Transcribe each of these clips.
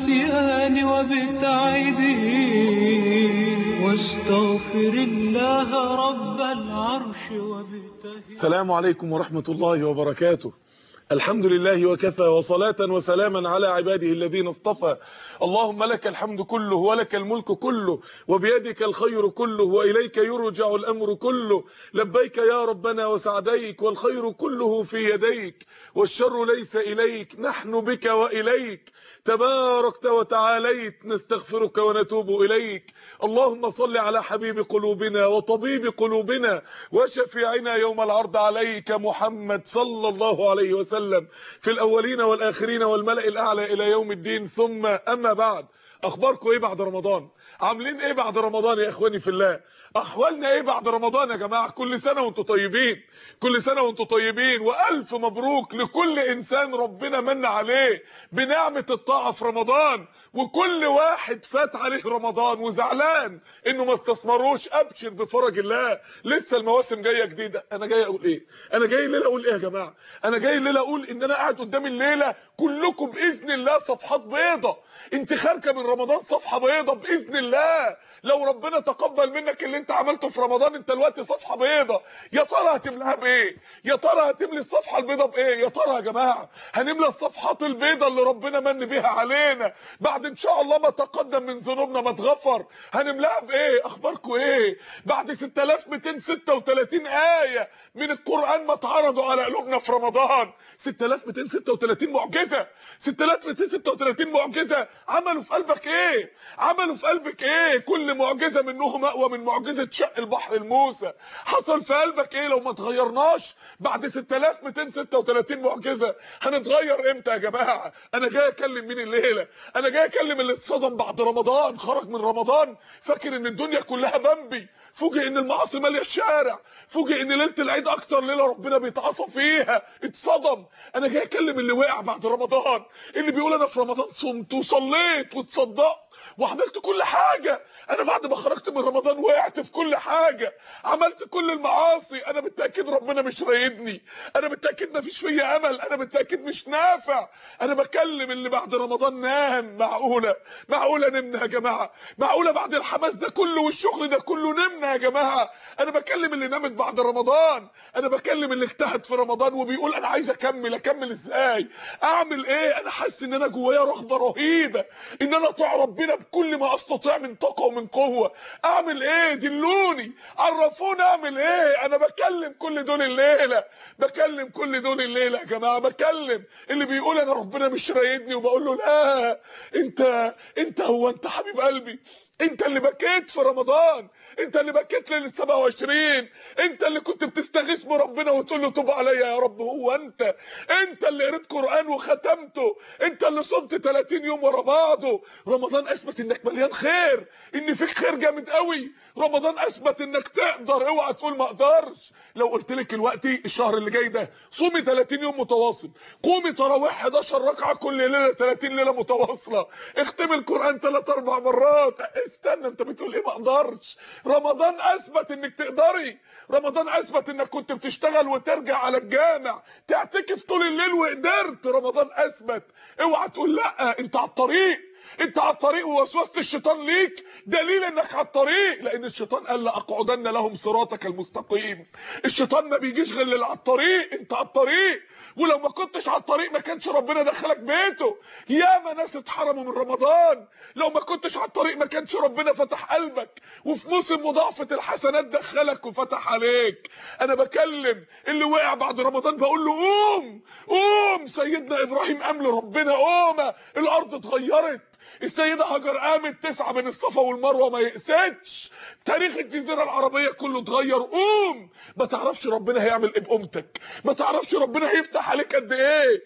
النسيان وابتعدي واستغفر الله رب العرش وابتهلي السلام عليكم ورحمة الله وبركاته الحمد لله وكفى وصلاة وسلاما على عباده الذين اصطفى اللهم لك الحمد كله ولك الملك كله وبيدك الخير كله وإليك يرجع الأمر كله لبيك يا ربنا وسعديك والخير كله في يديك والشر ليس إليك نحن بك وإليك تباركت وتعاليت نستغفرك ونتوب إليك اللهم صل على حبيب قلوبنا وطبيب قلوبنا وشفيعنا يوم العرض عليك محمد صلى الله عليه وسلم في الأولين والآخرين والملأ الأعلى إلى يوم الدين ثم أما بعد أخباركم إيه بعد رمضان عاملين إيه بعد رمضان يا إخواني في الله أحوالنا إيه بعد رمضان يا جماعة كل سنة وانتم طيبين كل سنة وانتم طيبين وألف مبروك لكل إنسان ربنا من عليه بنعمة الطاعة في رمضان وكل واحد فات عليه رمضان وزعلان إنه ما استثمروش أبشر بفرج الله لسه المواسم جاية جديدة أنا جاي أقول إيه أنا جاي الليلة أقول إيه يا جماعة أنا جاي الليلة أقول إن أنا قاعد قدام الليلة كلكم بإذن الله صفحات بيضة انت خارجة من رمضان صفحة بيضة بإذن الله لو ربنا تقبل منك اللي انت عملته في رمضان انت دلوقتي صفحة بيضة يا ترى هتملاها بايه يا ترى هتملي الصفحة البيضة بايه يا ترى يا جماعة هنملى الصفحات البيضة اللي ربنا من بيها علينا بعد ان شاء الله ما تقدم من ذنوبنا ما اتغفر هنملاها بايه اخباركم ايه بعد 6236 آية من القرآن ما اتعرضوا على قلوبنا في رمضان 6236 معجزة 6236 معجزة عملوا في قلبك ايه عملوا في قلبك ايه كل معجزة منهم اقوى من معجزة شق البحر الموسى حصل في قلبك ايه لو ما اتغيرناش بعد 6236 معجزة هنتغير امتى يا جماعة انا جاي اكلم مين الليلة انا جاي اكلم اللي اتصدم بعد رمضان خرج من رمضان فاكر ان الدنيا كلها بمبي فوجئ ان المعاصي ماليه الشارع فوجئ ان ليله العيد اكتر ليله ربنا بيتعصى فيها اتصدم انا جاي اكلم اللي وقع بعد رمضان اللي بيقول انا في رمضان صمت وصليت وتصدقت وعملت كل حاجة انا بعد ما خرجت من رمضان وقعت في كل حاجة عملت كل المعاصي انا بالتأكيد ربنا مش رايدني انا بالتأكيد مفيش فيا امل انا بالتأكيد مش نافع انا بكلم اللي بعد رمضان نام معقولة معقولة نمنا يا جماعة معقولة بعد الحماس ده كله والشغل ده كله نمنا يا جماعة انا بكلم اللي نامت بعد رمضان انا بكلم اللي اجتهد في رمضان وبيقول انا عايز اكمل اكمل ازاي اعمل ايه انا حاسس ان انا جوايا رغبة رهيبة ان انا اطيع ربنا بكل ما استطيع من طاقه ومن قوه اعمل ايه دلوني عرفوني اعمل ايه انا بكلم كل دول الليله بكلم كل دول الليله يا جماعه بكلم اللي بيقول انا ربنا مش رايدني وبقول له لا انت انت هو انت حبيب قلبي انت اللي بكيت في رمضان انت اللي بكيت ليله 27 انت اللي كنت بتستغيث بربنا وتقول له توب عليا يا رب هو انت انت اللي قريت قران وختمته انت اللي صمت 30 يوم ورا بعضه رمضان اثبت انك مليان خير ان فيك خير جامد قوي رمضان اثبت انك تقدر اوعى تقول ما اقدرش لو قلت لك دلوقتي الشهر اللي جاي ده صومي 30 يوم متواصل قومي تراويح 11 ركعه كل ليله 30 ليله متواصله اختمي القران 3 4 مرات استنى انت بتقول ايه ما اقدرش رمضان اثبت انك تقدري رمضان اثبت انك كنت بتشتغل وترجع على الجامع تعتكف طول الليل وقدرت رمضان اثبت اوعى تقول لا انت على الطريق انت على الطريق ووسوسه الشيطان ليك دليل انك على الطريق لان الشيطان قال لاقعدن لهم صراطك المستقيم الشيطان ما بيجيش غير اللي على الطريق انت على الطريق ولو ما كنتش على الطريق ما كانش ربنا دخلك بيته ياما ناس اتحرموا من رمضان لو ما كنتش على الطريق ما كانش ربنا فتح قلبك وفي موسم مضاعفه الحسنات دخلك وفتح عليك انا بكلم اللي وقع بعد رمضان بقول له قوم قوم سيدنا ابراهيم قام لربنا قوم الارض اتغيرت السيدة هاجر قامت تسعى بين الصفا والمروة ما يقستش تاريخ الجزيرة العربية كله اتغير قوم ما تعرفش ربنا هيعمل ايه بقومتك ما تعرفش ربنا هيفتح عليك قد ايه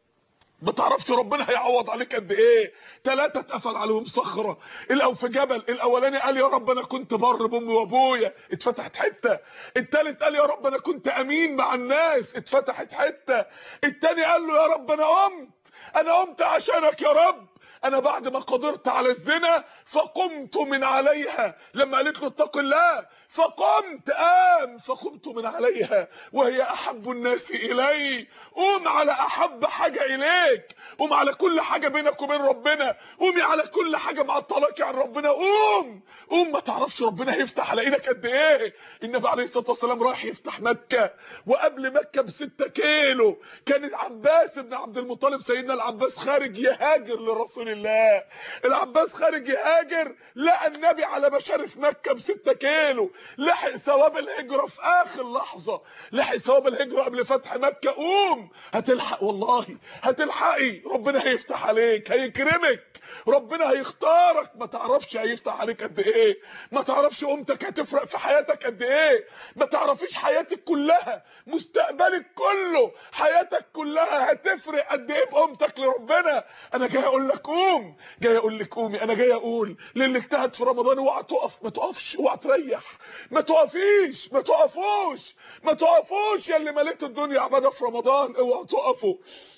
ما تعرفش ربنا هيعوض عليك قد ايه ثلاثه اتقفل عليهم صخره الاو في جبل الاولاني قال يا رب انا كنت بر بامي وابويا اتفتحت حته الثالث قال يا رب انا كنت امين مع الناس اتفتحت حته الثاني قال له يا رب انا قمت انا قمت عشانك يا رب انا بعد ما قدرت على الزنا فقمت من عليها لما قالت له اتق الله فقمت قام فقمت من عليها وهي احب الناس الي قوم على احب حاجه اليك قوم على كل حاجه بينك وبين ربنا قومي على كل حاجه معطلاكي عن ربنا قوم قوم ما تعرفش ربنا هيفتح على ايدك قد ايه النبي عليه الصلاه والسلام رايح يفتح مكه وقبل مكه بستة كيلو كان العباس بن عبد المطلب سيدنا العباس خارج يهاجر لرسول الله العباس خارج يهاجر لقى النبي على مشارف مكه بستة كيلو لحق ثواب الهجره في اخر لحظه لحق ثواب الهجره قبل فتح مكه قوم هتلحق والله هتلحقي ربنا هيفتح عليك هيكرمك ربنا هيختارك ما تعرفش هيفتح عليك قد ايه ما تعرفش قومتك هتفرق في حياتك قد ايه ما تعرفيش حياتك كلها مستقبلك كله حياتك كلها هتفرق قد ايه بقومتك لربنا انا جاي اقول لك قوم جاي اقول لك قومي انا جاي اقول للي اجتهد في رمضان اوعى تقف ما تقفش اوعى تريح ما تقفيش ما تقفوش ما تقفوش يا اللي مليت الدنيا عباده في رمضان اوعى تقفوا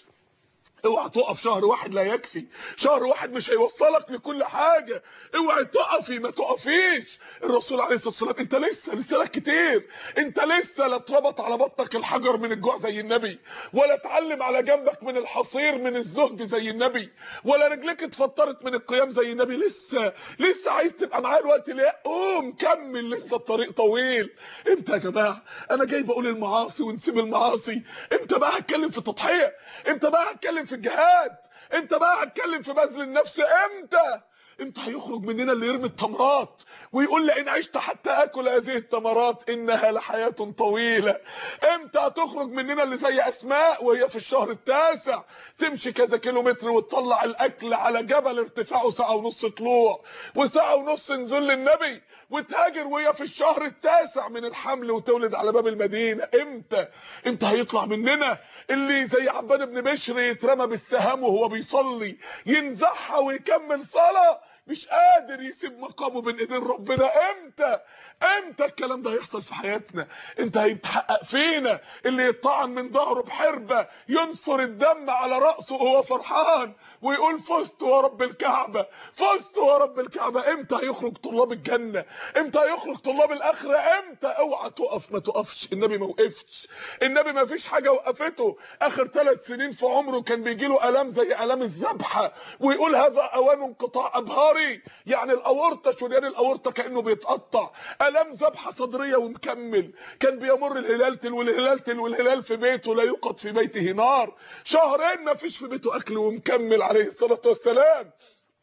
اوعى تقف شهر واحد لا يكفي شهر واحد مش هيوصلك لكل حاجة اوعى تقفي ما تقفيش الرسول عليه الصلاة والسلام انت لسه لسه لك كتير انت لسه لا اتربط على بطنك الحجر من الجوع زي النبي ولا اتعلم على جنبك من الحصير من الزهد زي النبي ولا رجلك اتفطرت من القيام زي النبي لسه لسه عايز تبقى معاه الوقت ليه قوم كمل لسه الطريق طويل امتى يا جماعه انا جاي بقول المعاصي ونسيب المعاصي امتى بقى هتكلم في التضحيه امتى بقى هتكلم في الجهاد امتى بقى هتكلم في بذل النفس امتى امتى هيخرج مننا اللي يرمي التمرات ويقول لئن عشت حتى اكل هذه التمرات انها لحياه طويله امتى هتخرج مننا اللي زي اسماء وهي في الشهر التاسع تمشي كذا كيلو متر وتطلع الاكل على جبل ارتفاعه ساعه ونص طلوع وساعه ونص نزول للنبي وتهاجر وهي في الشهر التاسع من الحمل وتولد على باب المدينه امتى امتى هيطلع مننا اللي زي عباد بن بشر يترمى بالسهام وهو بيصلي ينزعها ويكمل صلاه مش قادر يسيب مقامه بين ايدين ربنا امتى امتى الكلام ده هيحصل في حياتنا انت هيتحقق فينا اللي يطعن من ظهره بحربه ينثر الدم على راسه وهو فرحان ويقول فزت يا رب الكعبه فزت يا رب الكعبه امتى هيخرج طلاب الجنه امتى هيخرج طلاب الاخره امتى اوعى تقف ما تقفش النبي ما وقفش النبي ما فيش حاجه وقفته اخر ثلاث سنين في عمره كان بيجي له الام زي الام الذبحه ويقول هذا اوان انقطاع ابهاري يعني الاورطه شريان الاورطه كانه بيتقطع الام ذبحه صدريه ومكمل كان بيمر الهلال تلو الهلال تلو الهلال في بيته لا يوقد في بيته نار شهرين ما فيش في بيته اكل ومكمل عليه الصلاه والسلام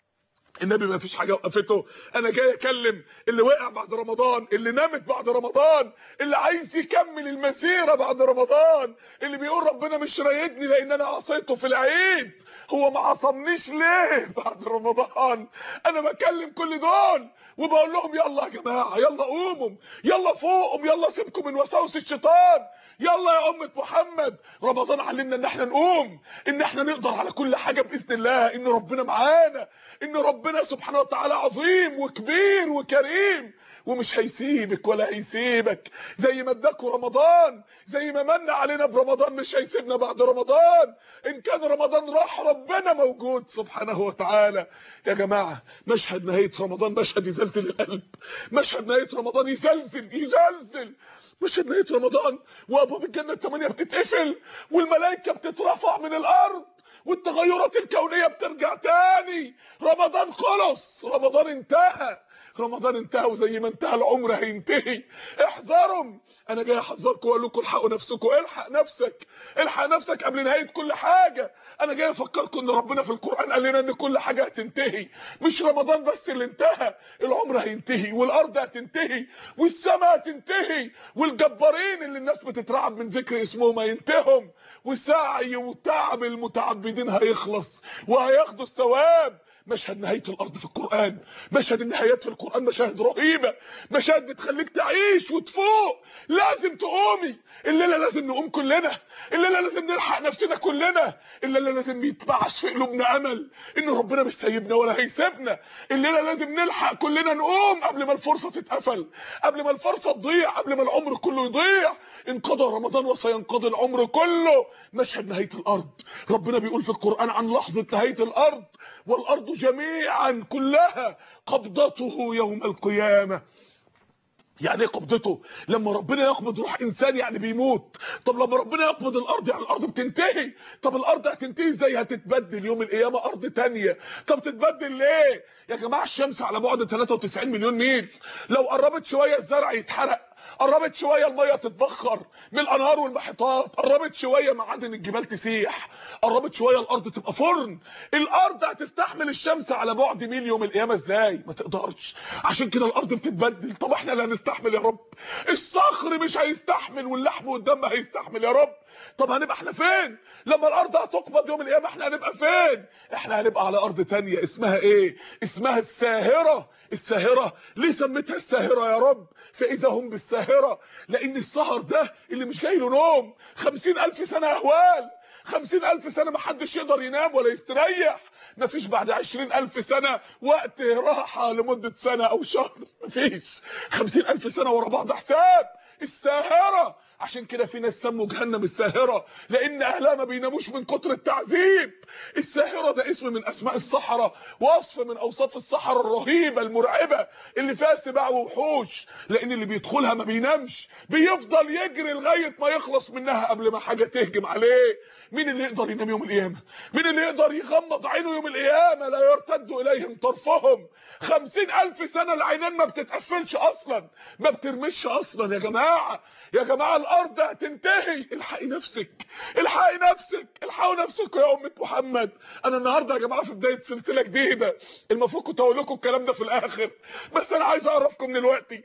النبي ما فيش حاجه وقفته انا جاي اكلم اللي وقع بعد رمضان اللي نامت بعد رمضان اللي عايز يكمل المسيره بعد رمضان اللي بيقول ربنا مش رايدني لان انا عصيته في العيد هو ما عصمنيش ليه بعد رمضان انا بكلم كل دول وبقول لهم يلا يا جماعه يلا قوموا يلا فوقهم يلا سيبكم من وساوس الشيطان يلا يا امه محمد رمضان علمنا ان احنا نقوم ان احنا نقدر على كل حاجه باذن الله ان ربنا معانا ان ربنا سبحانه وتعالى عظيم وكبير وكريم ومش هيسيبك ولا هيسيبك زي ما اداكوا رمضان زي ما من علينا برمضان مش هيسيبنا بعد رمضان ان كان رمضان راح ربنا موجود سبحانه وتعالى يا جماعه مشهد نهايه رمضان مشهد يزلزل القلب مشهد نهايه رمضان يزلزل يزلزل مشهد نهايه رمضان وابواب الجنه الثمانيه بتتقفل والملائكه بتترفع من الارض والتغيرات الكونيه بترجع تاني رمضان خلص رمضان انتهى رمضان انتهى وزي ما انتهى العمر هينتهي احذروا انا جاي احذركم واقول لكم الحقوا نفسكم الحق نفسك الحق نفسك قبل نهايه كل حاجه انا جاي افكركم ان ربنا في القران قال لنا ان كل حاجه هتنتهي مش رمضان بس اللي انتهى العمر هينتهي والارض هتنتهي والسماء هتنتهي والجبارين اللي الناس بتترعب من ذكر اسمهم هينتهم والسعي وتعب المتعبدين هيخلص وهياخدوا الثواب مشهد نهايه الارض في القران مشهد النهايات في القران مشاهد رهيبه مشاهد بتخليك تعيش وتفوق لازم تقومي الليله لازم نقوم كلنا الليله لازم نلحق نفسنا كلنا الليله لازم يتبعث في قلوبنا امل ان ربنا مش سايبنا ولا هيسيبنا الليله لازم نلحق كلنا نقوم قبل ما الفرصه تتقفل قبل ما الفرصه تضيع قبل ما العمر كله يضيع انقضى رمضان وسينقضي العمر كله مشهد نهايه الارض ربنا بيقول بيقول في القرآن عن لحظة نهاية الأرض والأرض جميعا كلها قبضته يوم القيامة يعني ايه قبضته لما ربنا يقبض روح انسان يعني بيموت طب لما ربنا يقبض الارض يعني الارض بتنتهي طب الارض هتنتهي ازاي هتتبدل يوم القيامه ارض تانية طب تتبدل ليه يا جماعه الشمس على بعد 93 مليون ميل لو قربت شويه الزرع يتحرق قربت شويه الميه تتبخر من الانهار والمحيطات قربت شويه معادن الجبال تسيح قربت شويه الارض تبقى فرن الارض هتستحمل الشمس على بعد ميل يوم القيامه ازاي ما تقدرش عشان كده الارض بتتبدل طب احنا اللي هنستحمل يا رب الصخر مش هيستحمل واللحم والدم هيستحمل يا رب طب هنبقى احنا فين لما الارض هتقبض يوم القيامه احنا هنبقى فين احنا هنبقى على ارض تانية اسمها ايه اسمها الساهره الساهره ليه سميتها الساهره يا رب فاذا هم بالساهره لان السهر ده اللي مش جاي له نوم خمسين الف سنه اهوال خمسين ألف سنة ما حدش يقدر ينام ولا يستريح ما فيش بعد عشرين ألف سنة وقت راحة لمدة سنة أو شهر ما فيش خمسين ألف سنة ورا بعض حساب الساهرة عشان كده في ناس سموا جهنم الساهرة لأن أهلها ما بيناموش من كتر التعذيب الساهرة ده اسم من أسماء الصحراء وصف من أوصاف الصحراء الرهيبة المرعبة اللي فيها سباع ووحوش لأن اللي بيدخلها ما بينامش بيفضل يجري لغاية ما يخلص منها قبل ما حاجة تهجم عليه مين اللي يقدر ينام يوم القيامة مين اللي يقدر يغمض عينه يوم القيامة لا يرتد إليهم طرفهم خمسين ألف سنة العينين ما بتتقفلش أصلا ما بترمش أصلا يا جماعة يا جماعة الأرض هتنتهي الحقي نفسك الحقي نفسك الحقوا نفسكم يا أمة محمد أنا النهاردة يا جماعة في بداية سلسلة جديدة المفروض كنت أقول لكم الكلام ده في الآخر بس أنا عايز أعرفكم دلوقتي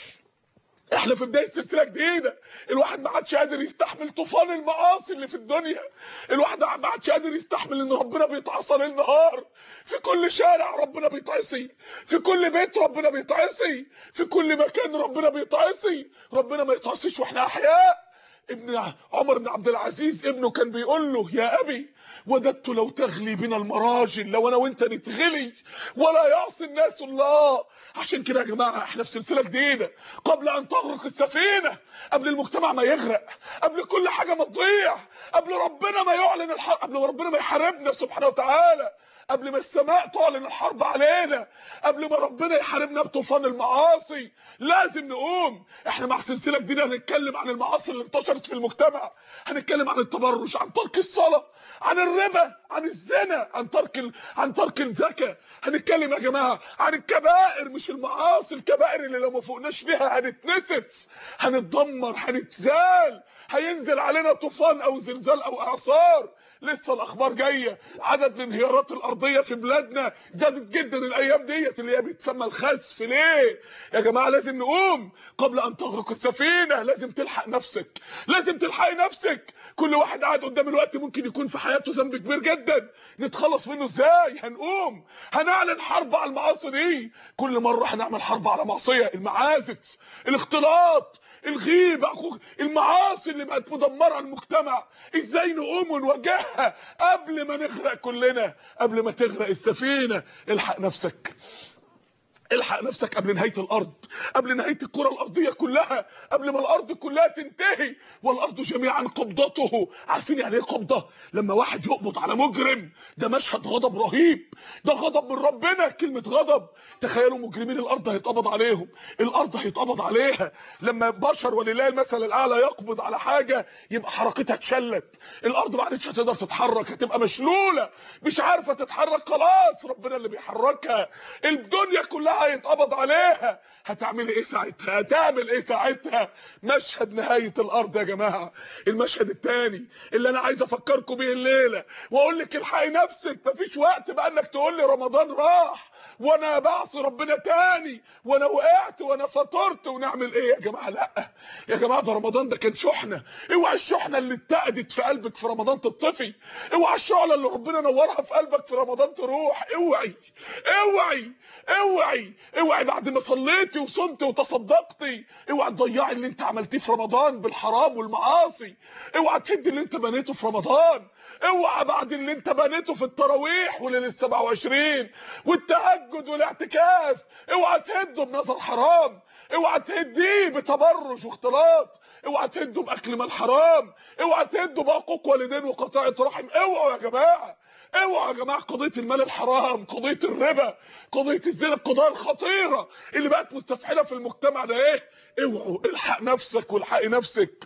احنا في بدايه سلسله جديده الواحد ما عادش قادر يستحمل طوفان المعاصي اللي في الدنيا الواحد ما عادش قادر يستحمل ان ربنا بيتعصى ليل نهار في كل شارع ربنا بيتعصي في كل بيت ربنا بيتعصي في كل مكان ربنا بيتعصي ربنا ما يتعصيش واحنا احياء ابن عمر بن عبد العزيز ابنه كان بيقول له يا ابي وددت لو تغلي بنا المراجل لو انا وانت نتغلي ولا يعصي الناس الله عشان كده يا جماعه احنا في سلسله جديده قبل ان تغرق السفينه قبل المجتمع ما يغرق قبل كل حاجه ما تضيع قبل ربنا ما يعلن الحرب قبل ربنا ما يحاربنا سبحانه وتعالى قبل ما السماء تعلن الحرب علينا قبل ما ربنا يحاربنا بطوفان المعاصي لازم نقوم احنا مع سلسله جديده هنتكلم عن المعاصي اللي انتشرت في المجتمع هنتكلم عن التبرج عن ترك الصلاه عن الربا عن الزنا عن ترك ال... عن ترك الزكاه هنتكلم يا جماعه عن الكبائر مش المعاصي الكبائر اللي لو ما فوقناش بيها هنتنسف هنتدمر هنتزال هينزل علينا طوفان او زلزال او اعصار لسه الاخبار جايه عدد الانهيارات الارضيه في بلادنا زادت جدا الايام ديت اللي هي بتسمى الخسف ليه يا جماعه لازم نقوم قبل ان تغرق السفينه لازم تلحق نفسك لازم تلحقي نفسك كل واحد قاعد قدام الوقت ممكن يكون في حياته ذنب كبير جدا نتخلص منه ازاي هنقوم هنعلن حرب على المعاصي دي كل مره هنعمل حرب على معصيه المعازف الاختلاط الغيبة أخوك المعاصي اللي بقت مدمرة المجتمع ازاي نقوم ونواجهها قبل ما نغرق كلنا قبل ما تغرق السفينة الحق نفسك الحق نفسك قبل نهاية الأرض قبل نهاية الكرة الأرضية كلها قبل ما الأرض كلها تنتهي والأرض جميعا قبضته عارفين يعني ايه قبضة لما واحد يقبض على مجرم ده مشهد غضب رهيب ده غضب من ربنا كلمة غضب تخيلوا مجرمين الأرض هيتقبض عليهم الأرض هيتقبض عليها لما بشر ولله المثل الأعلى يقبض على حاجة يبقى حركتها اتشلت الأرض ما عادتش هتقدر تتحرك هتبقى مشلولة مش عارفة تتحرك خلاص ربنا اللي بيحركها الدنيا كلها هيتقبض عليها هتعمل ايه ساعتها هتعمل ايه ساعتها مشهد نهاية الارض يا جماعة المشهد التاني اللي انا عايز افكركم بيه الليلة واقول لك الحقي نفسك مفيش وقت بقى انك تقول لي رمضان راح وانا بعصي ربنا تاني وانا وقعت وانا فطرت ونعمل ايه يا جماعة لا يا جماعة ده رمضان ده كان شحنة اوعى الشحنة اللي اتقدت في قلبك في رمضان تطفي اوعى الشعلة اللي ربنا نورها في قلبك في رمضان تروح اوعي اوعي اوعي اوعي بعد ما صليتي وصمتي وتصدقتي اوعي تضيعي اللي انت عملتيه في رمضان بالحرام والمعاصي اوعى تهدي اللي انت بنيته في رمضان اوعى بعد اللي انت بنيته في التراويح وليله 27 والتهجد التهجد والاعتكاف اوعى تهده بنظر حرام اوعى تهديه بتبرج واختلاط اوعى تهده باكل مال حرام اوعى تهده بعقوق والدين وقطاعه رحم اوعوا يا جماعه اوعوا يا جماعه قضيه المال الحرام قضيه الربا قضيه الزنا القضايا الخطيره اللي بقت مستفحله في المجتمع ده ايه اوعوا الحق نفسك والحقي نفسك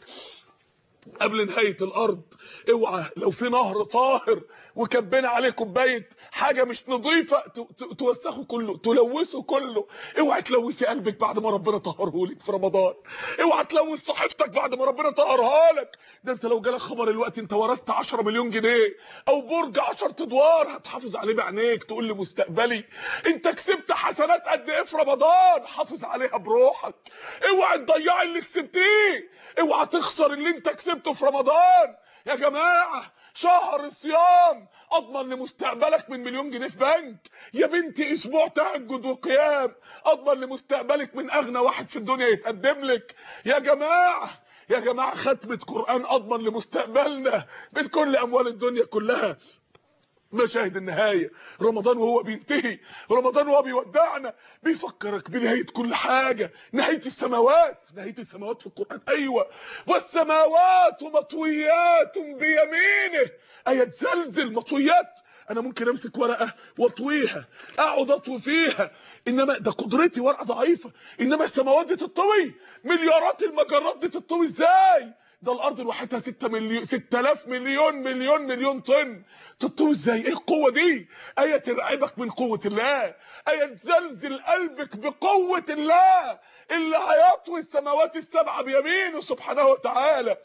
قبل نهاية الأرض اوعى لو في نهر طاهر وكبنا عليه كوباية حاجة مش نظيفة ت- ت- توسخه كله تلوثه كله اوعى تلوثي قلبك بعد ما ربنا طهره لك في رمضان اوعى تلوث صحيفتك بعد ما ربنا طهرها لك ده انت لو جالك خبر الوقت انت ورثت 10 مليون جنيه او برج 10 ادوار هتحافظ عليه بعينيك تقول لي مستقبلي انت كسبت حسنات قد ايه في رمضان حافظ عليها بروحك اوعى تضيعي اللي كسبتيه اوعى تخسر اللي انت كسبته في رمضان يا جماعه شهر الصيام اضمن لمستقبلك من مليون جنيه في بنك يا بنتي اسبوع تهجد وقيام اضمن لمستقبلك من اغنى واحد في الدنيا يتقدم لك يا جماعه يا جماعه ختمه قران اضمن لمستقبلنا من كل اموال الدنيا كلها مشاهد النهاية رمضان وهو بينتهي رمضان وهو بيودعنا بيفكرك بنهاية كل حاجة نهاية السماوات نهاية السماوات في القرآن أيوة والسماوات مطويات بيمينه آية زلزل مطويات انا ممكن امسك ورقه واطويها اقعد اطوي فيها انما ده قدرتي ورقه ضعيفه انما السماوات دي تطوي مليارات المجرات دي تطوي ازاي ده الارض لوحدها 6 مليون 6000 مليون مليون مليون طن تطوي ازاي ايه القوه دي ايه ترعبك من قوه الله ايه تزلزل قلبك بقوه الله اللي هيطوي السماوات السبعه بيمينه سبحانه وتعالى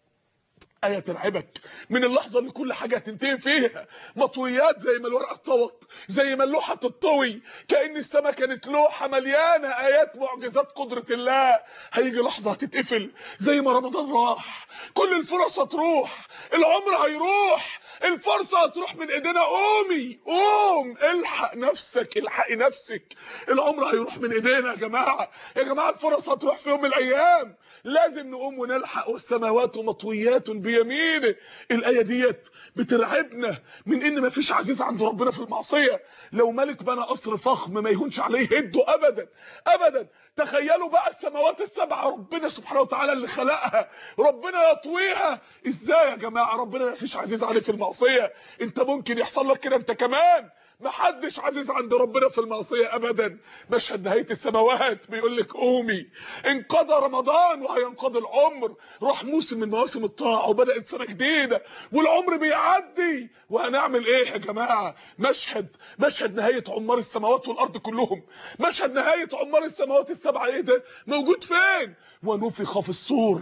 آية ترعبك من اللحظة اللي كل حاجة هتنتهي فيها مطويات زي ما الورقة اتطوت زي ما اللوحة تطوي كأن السماء كانت لوحة مليانة آيات معجزات قدرة الله هيجي لحظة هتتقفل زي ما رمضان راح كل الفرص هتروح العمر هيروح الفرصة هتروح من ايدينا قومي قوم الحق نفسك الحقي نفسك العمر هيروح من ايدينا يا جماعة يا جماعة الفرص هتروح في يوم من الايام لازم نقوم ونلحق والسماوات مطويات بيمينه الايه ديت بترعبنا من ان مفيش عزيز عند ربنا في المعصيه لو ملك بنى قصر فخم ما يهونش عليه يهده ابدا ابدا تخيلوا بقى السماوات السبعه ربنا سبحانه وتعالى اللي خلقها ربنا يطويها ازاي يا جماعه ربنا مفيش عزيز عليه في المعصيه انت ممكن يحصل لك كده انت كمان محدش عزيز عند ربنا في المعصيه ابدا مشهد نهايه السماوات بيقول لك قومي انقضى رمضان وهينقضي العمر راح موسم من مواسم الطاعه وبدات سنه جديده والعمر بيعدي وهنعمل ايه يا جماعه مشهد مشهد نهايه عمار السماوات والارض كلهم مشهد نهايه عمار السماوات السبعه ايه ده موجود فين ونفخ في الصور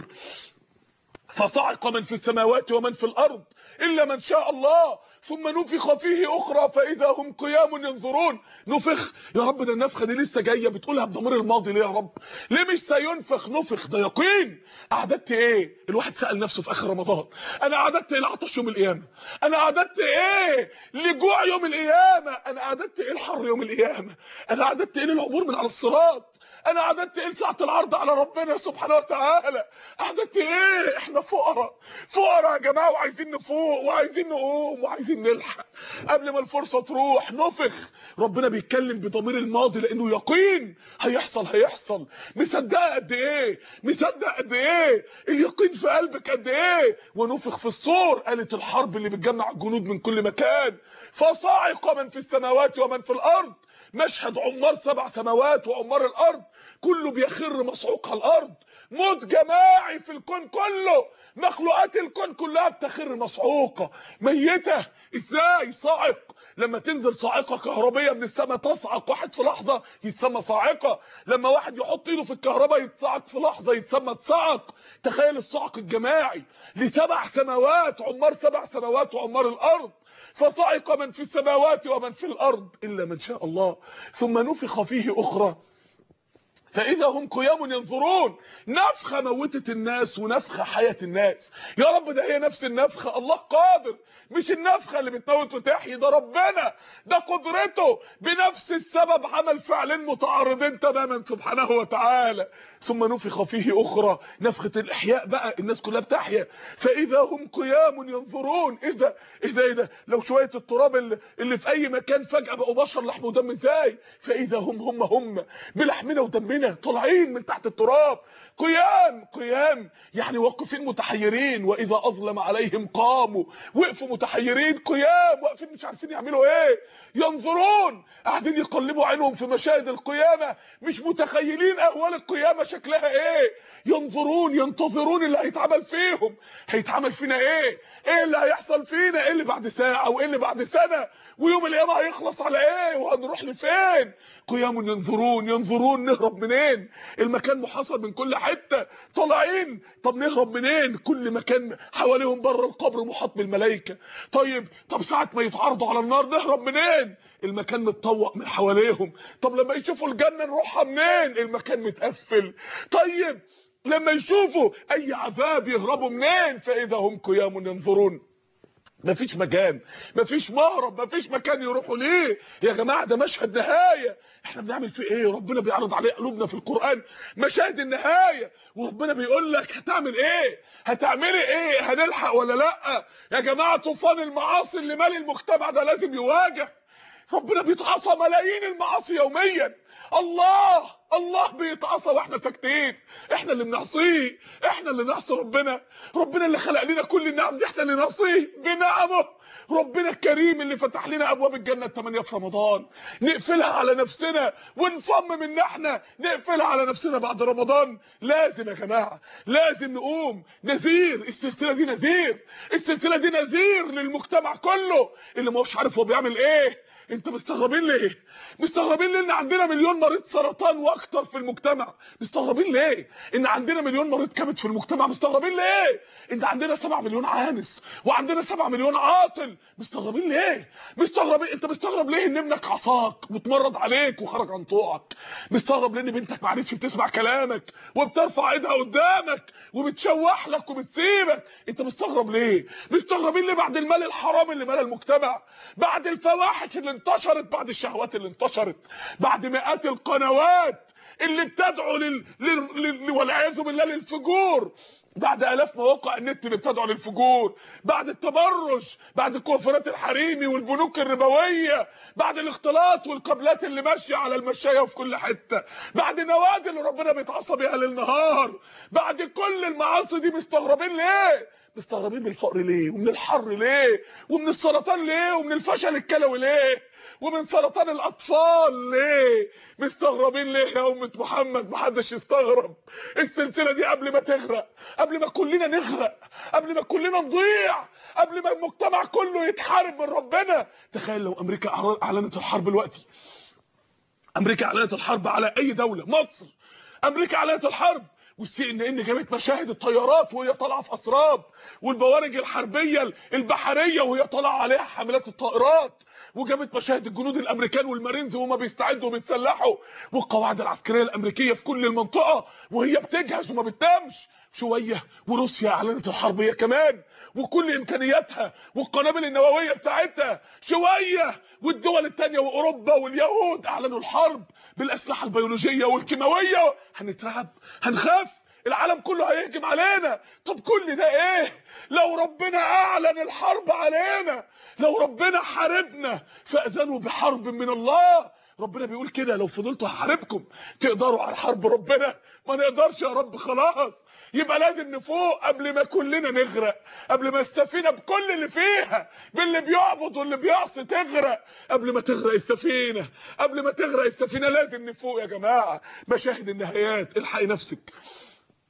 فصعق من في السماوات ومن في الارض الا من شاء الله ثم نفخ فيه اخرى فاذا هم قيام ينظرون نفخ يا رب ده النفخه دي لسه جايه بتقولها بضمير الماضي ليه يا رب ليه مش سينفخ نفخ ده يقين اعددت ايه الواحد سال نفسه في اخر رمضان انا اعددت ايه لعطش يوم القيامه انا اعددت ايه لجوع يوم القيامه انا اعددت ايه الحر يوم القيامه انا اعددت ايه للعبور من على الصراط انا اعددت ايه لساعه العرض على ربنا سبحانه وتعالى اعددت ايه احنا فقراء فقراء يا جماعه وعايزين نفوق وعايزين نقوم وعايزين نلحق قبل ما الفرصه تروح نفخ ربنا بيتكلم بضمير الماضي لانه يقين هيحصل هيحصل مصدقه قد ايه مصدق قد ايه اليقين في قلبك قد ايه ونفخ في الصور قالت الحرب اللي بتجمع الجنود من كل مكان فصاعق من في السماوات ومن في الارض مشهد عمار سبع سماوات وعمار الارض كله بيخر مصعوق على الارض موت جماعي في الكون كله مخلوقات الكون كلها بتخر مصعوقه ميته ازاي صاعق لما تنزل صاعقه كهربيه من السماء تصعق واحد في لحظه يتسمى صاعقه لما واحد يحط ايده في الكهرباء يتصعق في لحظه يتسمى تصعق تخيل الصعق الجماعي لسبع سماوات عمار سبع سماوات وعمار الارض فصعق من في السماوات ومن في الارض الا من شاء الله ثم نفخ فيه اخرى فاذا هم قيام ينظرون نفخه موتت الناس ونفخه حياه الناس يا رب ده هي نفس النفخه الله قادر مش النفخه اللي بتموت وتحيي ده ربنا ده قدرته بنفس السبب عمل فعلين متعارضين تماما سبحانه وتعالى ثم نفخ فيه اخرى نفخه الاحياء بقى الناس كلها بتحيا فاذا هم قيام ينظرون اذا اذا ايه ده لو شويه التراب اللي, اللي في اي مكان فجاه بقوا بشر لحم ودم ازاي فاذا هم هم هم بلحمنا ودمنا طالعين من تحت التراب قيام قيام يعني واقفين متحيرين واذا اظلم عليهم قاموا وقفوا متحيرين قيام واقفين مش عارفين يعملوا ايه ينظرون قاعدين يقلبوا عينهم في مشاهد القيامه مش متخيلين اهوال القيامه شكلها ايه ينظرون ينتظرون اللي هيتعمل فيهم هيتعمل فينا ايه ايه اللي هيحصل فينا ايه اللي بعد ساعه وايه اللي بعد سنه ويوم القيامه هيخلص على ايه وهنروح لفين قيام ينظرون ينظرون نهرب منين المكان محاصر من كل حته طالعين طب نهرب منين كل مكان حواليهم بره القبر محاط بالملائكه طيب طب ساعه ما يتعرضوا على النار نهرب منين المكان متطوق من حواليهم طب لما يشوفوا الجنه نروحها منين المكان متقفل طيب لما يشوفوا اي عذاب يهربوا منين فاذا هم قيام ينظرون مفيش مكان مفيش مهرب مفيش مكان يروحوا ليه يا جماعه ده مشهد نهايه احنا بنعمل فيه ايه ربنا بيعرض عليه قلوبنا في القران مشاهد النهايه وربنا بيقول لك هتعمل ايه هتعملي ايه هنلحق ولا لا يا جماعه طوفان المعاصي اللي مالي المجتمع ده لازم يواجه ربنا بيتعصى ملايين المعاصي يوميا الله الله بيتعصى واحنا ساكتين احنا اللي بنعصيه احنا اللي نعصي ربنا ربنا اللي خلق لنا كل النعم دي احنا اللي نعصيه بنعمه ربنا الكريم اللي فتح لنا ابواب الجنه الثمانيه في رمضان نقفلها على نفسنا ونصمم ان احنا نقفلها على نفسنا بعد رمضان لازم يا جماعه لازم نقوم نذير السلسله دي نذير السلسله دي نذير للمجتمع كله اللي ما هوش عارف هو بيعمل ايه انت مستغربين ليه مستغربين ليه ان عندنا مليون مريض سرطان واكتر في المجتمع مستغربين ليه ان عندنا مليون مريض كبد في المجتمع مستغربين ليه ان عندنا 7 مليون عانس وعندنا 7 مليون عاطل مستغربين ليه مستغربين انت مستغرب ليه ان ابنك عصاك واتمرد عليك وخرج عن طوعك مستغرب ليه ان بنتك ما عادتش بتسمع كلامك وبترفع ايدها قدامك وبتشوح لك وبتسيبك انت مستغرب ليه مستغربين ليه بعد المال الحرام اللي مال المجتمع بعد الفواحش اللي انتشرت بعد الشهوات اللي انتشرت بعد مئات القنوات اللي بتدعو لل... لل... لل... والعياذ بالله للفجور بعد الاف مواقع النت اللي بتدعو للفجور بعد التبرج بعد الكوافرات الحريمي والبنوك الربويه بعد الاختلاط والقبلات اللي ماشيه على المشايه وفي كل حته بعد النوادي اللي ربنا بيتعصى بيها ليل نهار بعد كل المعاصي دي مستغربين ليه مستغربين من الفقر ليه ومن الحر ليه ومن السرطان ليه ومن الفشل الكلوي ليه ومن سرطان الاطفال ليه مستغربين ليه يا امه محمد محدش يستغرب السلسله دي قبل ما تغرق قبل ما كلنا نغرق قبل ما كلنا نضيع قبل ما المجتمع كله يتحارب من ربنا تخيل لو امريكا اعلنت الحرب دلوقتي امريكا اعلنت الحرب على اي دوله مصر امريكا اعلنت الحرب والسي ان ان جابت مشاهد الطيارات وهي طالعه في اسراب والبوارج الحربيه البحريه وهي طالعه عليها حاملات الطائرات وجابت مشاهد الجنود الامريكان والمارينز وهما بيستعدوا وبيتسلحوا والقواعد العسكريه الامريكيه في كل المنطقه وهي بتجهز وما بتنامش شويه وروسيا اعلنت الحرب هي كمان وكل امكانياتها والقنابل النوويه بتاعتها شويه والدول الثانيه واوروبا واليهود اعلنوا الحرب بالاسلحه البيولوجيه والكيماويه هنترعب هنخاف العالم كله هيهجم علينا طب كل ده ايه لو ربنا اعلن الحرب علينا لو ربنا حاربنا فاذنوا بحرب من الله ربنا بيقول كده لو فضلتوا هحاربكم تقدروا على حرب ربنا ما نقدرش يا رب خلاص يبقى لازم نفوق قبل ما كلنا نغرق قبل ما السفينه بكل اللي فيها باللي بيعبد واللي بيعصي تغرق قبل ما تغرق السفينه قبل ما تغرق السفينه لازم نفوق يا جماعه مشاهد النهايات الحقي نفسك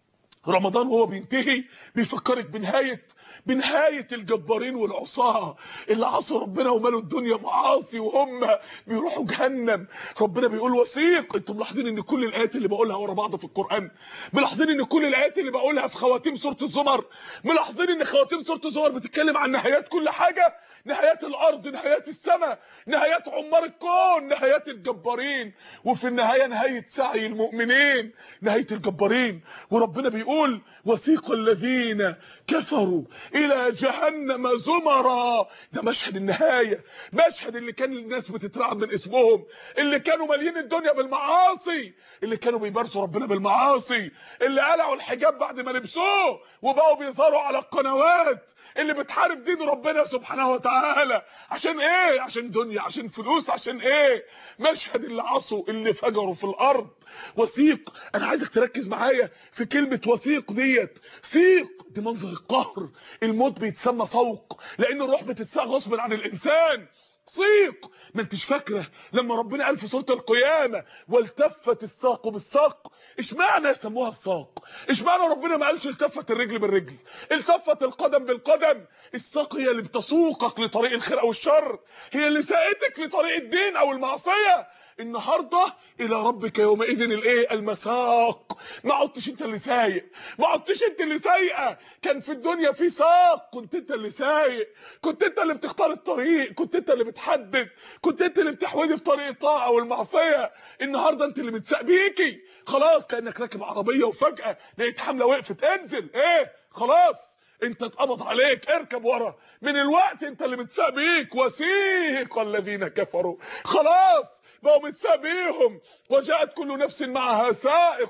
رمضان وهو بينتهي بيفكرك بنهاية بنهاية الجبارين والعصاة اللي عصوا ربنا ومالوا الدنيا معاصي وهم بيروحوا جهنم ربنا بيقول وثيق انتم ملاحظين ان كل الايات اللي بقولها ورا بعض في القرآن ملاحظين ان كل الايات اللي بقولها في خواتيم سورة الزمر ملاحظين ان خواتيم سورة الزمر بتتكلم عن نهايات كل حاجة نهايات الارض نهايات السماء نهايات عمار الكون نهايات الجبارين وفي النهاية نهاية سعي المؤمنين نهاية الجبارين وربنا بيقول وسيق الذين كفروا الى جهنم زمرا ده مشهد النهاية مشهد اللي كان الناس بتترعب من اسمهم اللي كانوا مالين الدنيا بالمعاصي اللي كانوا بيمارسوا ربنا بالمعاصي اللي قلعوا الحجاب بعد ما لبسوه وبقوا بيظهروا على القنوات اللي بتحارب دين ربنا سبحانه وتعالى عشان ايه عشان دنيا عشان فلوس عشان ايه مشهد اللي عصوا اللي فجروا في الارض وثيق انا عايزك تركز معايا في كلمة وثيق ديت سيق دي منظر القهر الموت بيتسمى سوق لان الروح بتتساق غصب عن الانسان صيق ما انتش فاكره لما ربنا قال في سوره القيامه والتفت الساق بالساق اشمعنى سموها الساق اشمعنى ربنا ما قالش التفت الرجل بالرجل التفت القدم بالقدم الساق هي اللي بتسوقك لطريق الخير او الشر هي اللي ساقتك لطريق الدين او المعصيه النهارده الى ربك يومئذ الايه المساق ما عدتش انت اللي سايق ما عدتش انت اللي سايقه كان في الدنيا في ساق كنت انت اللي سايق كنت انت اللي بتختار الطريق كنت انت اللي بتحدد كنت انت اللي بتحودي في طريق الطاعه والمعصيه النهارده انت اللي متساق بيكي خلاص كانك راكب عربيه وفجاه لقيت حمله وقفت انزل ايه خلاص انت اتقبض عليك اركب ورا من الوقت انت اللي متساق بيك وسيق الذين كفروا خلاص بقوا متساق بيهم وجاءت كل نفس معها سائق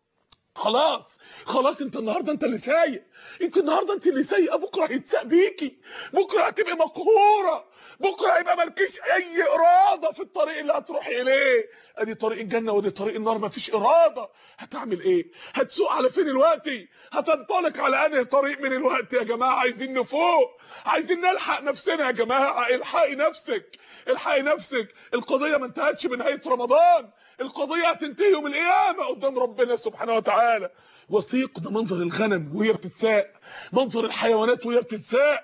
خلاص خلاص انت النهارده انت اللي سايق انت النهارده انت اللي سايقه بكره هيتساق بيكي بكره هتبقى مقهوره بكره هيبقى مالكيش اي اراده في الطريق اللي هتروحي اليه ادي طريق الجنه ودي طريق النار مفيش اراده هتعمل ايه هتسوق على فين دلوقتي هتنطلق على انهي طريق من الوقت يا جماعه عايزين نفوق عايزين نلحق نفسنا يا جماعه الحقي نفسك الحقي نفسك القضيه ما انتهتش بنهايه رمضان القضيه هتنتهي يوم القيامه قدام ربنا سبحانه وتعالى وثيق ده منظر الغنم وهي بتتساق منظر الحيوانات وهي بتتساق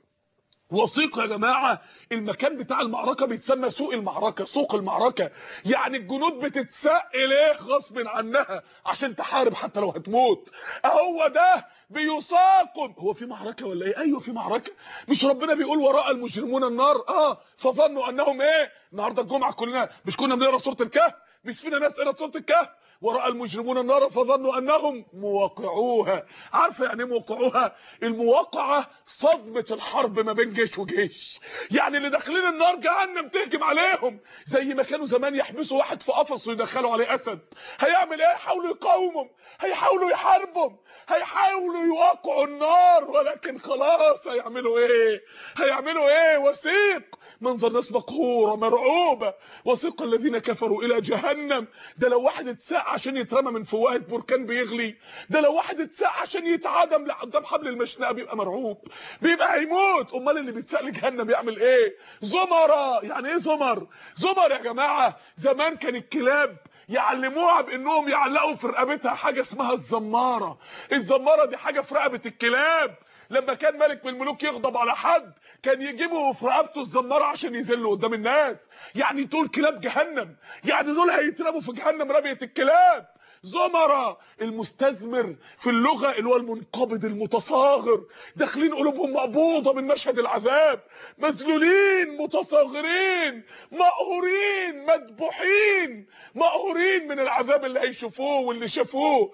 وثيق يا جماعه المكان بتاع المعركه بيتسمى سوق المعركه سوق المعركه يعني الجنود بتتساق اليه غصب عنها عشان تحارب حتى لو هتموت اهو ده بيساقم هو في معركه ولا ايه ايوه في معركه مش ربنا بيقول وراء المجرمون النار اه فظنوا انهم ايه النهارده الجمعه كلنا مش كنا بنقرا سوره الكهف مش فينا ناس قرا سوره الكهف وراء المجرمون النار فظنوا انهم مواقعوها عارفه يعني ايه موقعوها المواقعه صدمه الحرب ما بين جيش وجيش يعني اللي داخلين النار جهنم تهجم عليهم زي ما كانوا زمان يحبسوا واحد في قفص ويدخلوا عليه اسد هيعمل ايه يحاولوا يقاومهم هيحاولوا يحاربهم هيحاولوا يواقعوا النار ولكن خلاص هيعملوا ايه هيعملوا ايه وثيق منظر ناس مقهوره مرعوبه وثيق الذين كفروا الى جهنم ده لو واحد اتساق عشان يترمى من فوهة بركان بيغلي ده لو واحد اتساق عشان يتعدم قدام حبل المشنقه بيبقى مرعوب بيبقى هيموت امال اللي بيتساق لجهنم يعمل ايه زمرة يعني ايه زمر زمر يا جماعه زمان كان الكلاب يعلموها بانهم يعلقوا في رقبتها حاجه اسمها الزماره الزماره دي حاجه في رقبه الكلاب لما كان ملك من الملوك يغضب على حد كان يجيبوا في رقبته الزماره عشان يذلوا قدام الناس يعني دول كلاب جهنم يعني دول هيترموا في جهنم رميه الكلاب زمرة المستثمر في اللغة اللي هو المنقبض المتصاغر داخلين قلوبهم مقبوضة من مشهد العذاب مذلولين متصاغرين مقهورين مذبوحين مقهورين من العذاب اللي هيشوفوه واللي شافوه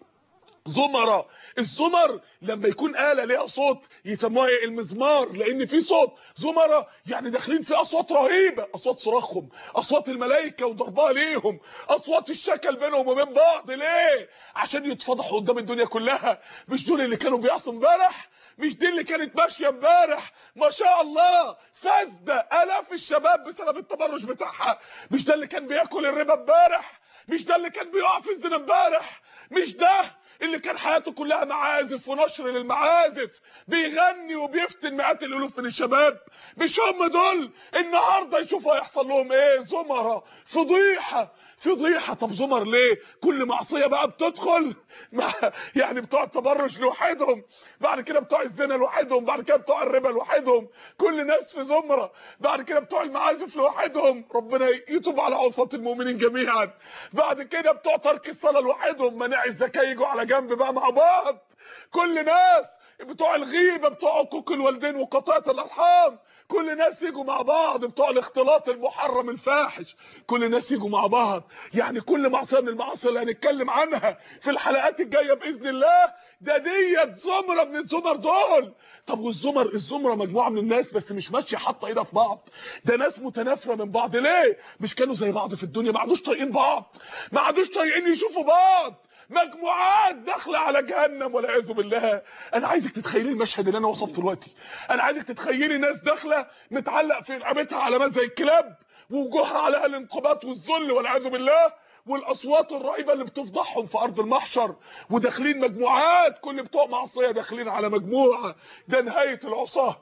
زمرة الزمر لما يكون آلة ليها صوت يسموها ايه المزمار لان في صوت زمرة يعني داخلين في اصوات رهيبة اصوات صراخهم اصوات الملائكة وضربها ليهم اصوات الشكل بينهم وبين بعض ليه عشان يتفضحوا قدام الدنيا كلها مش دول اللي كانوا بيعصوا امبارح مش دي اللي كانت ماشيه امبارح ما شاء الله فاسده الاف الشباب بسبب التبرج بتاعها مش ده اللي كان بياكل الربا امبارح مش ده اللي كان بيقع في الزنا امبارح مش ده اللي اللي كان حياته كلها معازف ونشر للمعازف بيغني وبيفتن مئات الالوف من الشباب مش هم دول النهارده يشوفوا هيحصل لهم ايه زمره فضيحه فضيحه طب زمر ليه كل معصيه بقى بتدخل مع يعني بتوع التبرج لوحدهم بعد كده بتوع الزنا لوحدهم بعد كده بتوع الربا لوحدهم كل ناس في زمره بعد كده بتوع المعازف لوحدهم ربنا يتوب على عصاة المؤمنين جميعا بعد كده بتوع ترك الصلاه لوحدهم مناع الزكاه يجوا على جنب بقى مع بعض كل ناس بتوع الغيبه بتوع عقوق الوالدين وقطاعه الارحام كل ناس يجوا مع بعض بتوع الاختلاط المحرم الفاحش كل ناس يجوا مع بعض يعني كل معصيه من المعاصي اللي هنتكلم عنها في الحلقات الجايه باذن الله ده ديت زمره من الزمر دول طب والزمر الزمره مجموعه من الناس بس مش ماشيه حاطه ايدها في بعض ده ناس متنافره من بعض ليه مش كانوا زي بعض في الدنيا ما عادوش طايقين بعض ما عادوش طايقين يشوفوا بعض مجموعات داخله على جهنم والعياذ بالله انا عايزك تتخيلي المشهد اللي انا وصفته دلوقتي انا عايزك تتخيلي ناس داخله متعلق في رقبتها علامات زي الكلاب ووجوهها عليها الانقباض والذل والعياذ بالله والاصوات الرهيبه اللي بتفضحهم في ارض المحشر وداخلين مجموعات كل بتوع معصيه داخلين على مجموعه ده نهايه العصاه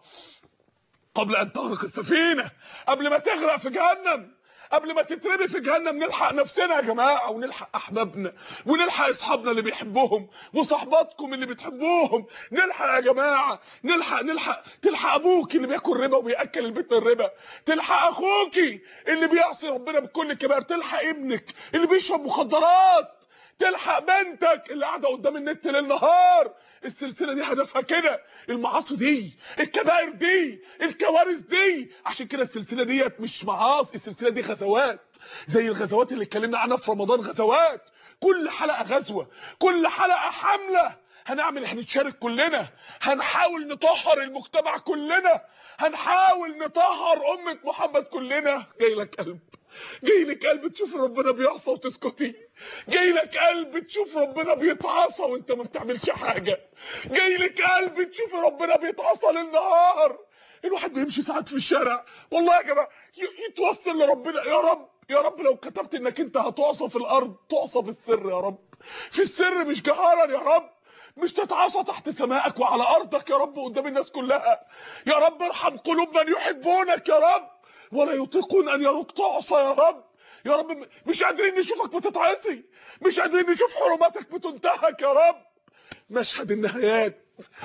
قبل ان تغرق السفينه قبل ما تغرق في جهنم قبل ما تترمي في جهنم نلحق نفسنا يا جماعه ونلحق احبابنا ونلحق اصحابنا اللي بيحبوهم وصحباتكم اللي بتحبوهم نلحق يا جماعه نلحق نلحق تلحق ابوك اللي بياكل ربا وبياكل البيت من الربا تلحق اخوكي اللي بيعصي ربنا بكل الكبائر تلحق ابنك اللي بيشرب مخدرات تلحق بنتك اللي قاعده قدام النت ليل نهار السلسله دي هدفها كده المعاصي دي الكبائر دي الكوارث دي عشان كده السلسله ديت مش معاصي السلسله دي غزوات زي الغزوات اللي اتكلمنا عنها في رمضان غزوات كل حلقه غزوه كل حلقه حمله هنعمل هنتشارك كلنا هنحاول نطهر المجتمع كلنا هنحاول نطهر امه محمد كلنا جاي لك قلب جاي لك قلب تشوف ربنا بيعصى وتسكتي جاي لك قلب تشوف ربنا بيتعصى وانت ما بتعملش حاجه جاي لك قلب تشوف ربنا بيتعصى للنهار الواحد بيمشي ساعات في الشارع والله يا جماعه ي- يتوسل لربنا يا رب يا رب لو كتبت انك انت هتعصى في الارض تعصى بالسر يا رب في السر مش جهارا يا رب مش تتعصى تحت سمائك وعلى ارضك يا رب قدام الناس كلها يا رب ارحم قلوب من يحبونك يا رب ولا يطيقون ان يروك تعصى يا رب يا رب م- مش قادرين نشوفك بتتعصي مش قادرين نشوف حرماتك بتنتهك يا رب مشهد النهايات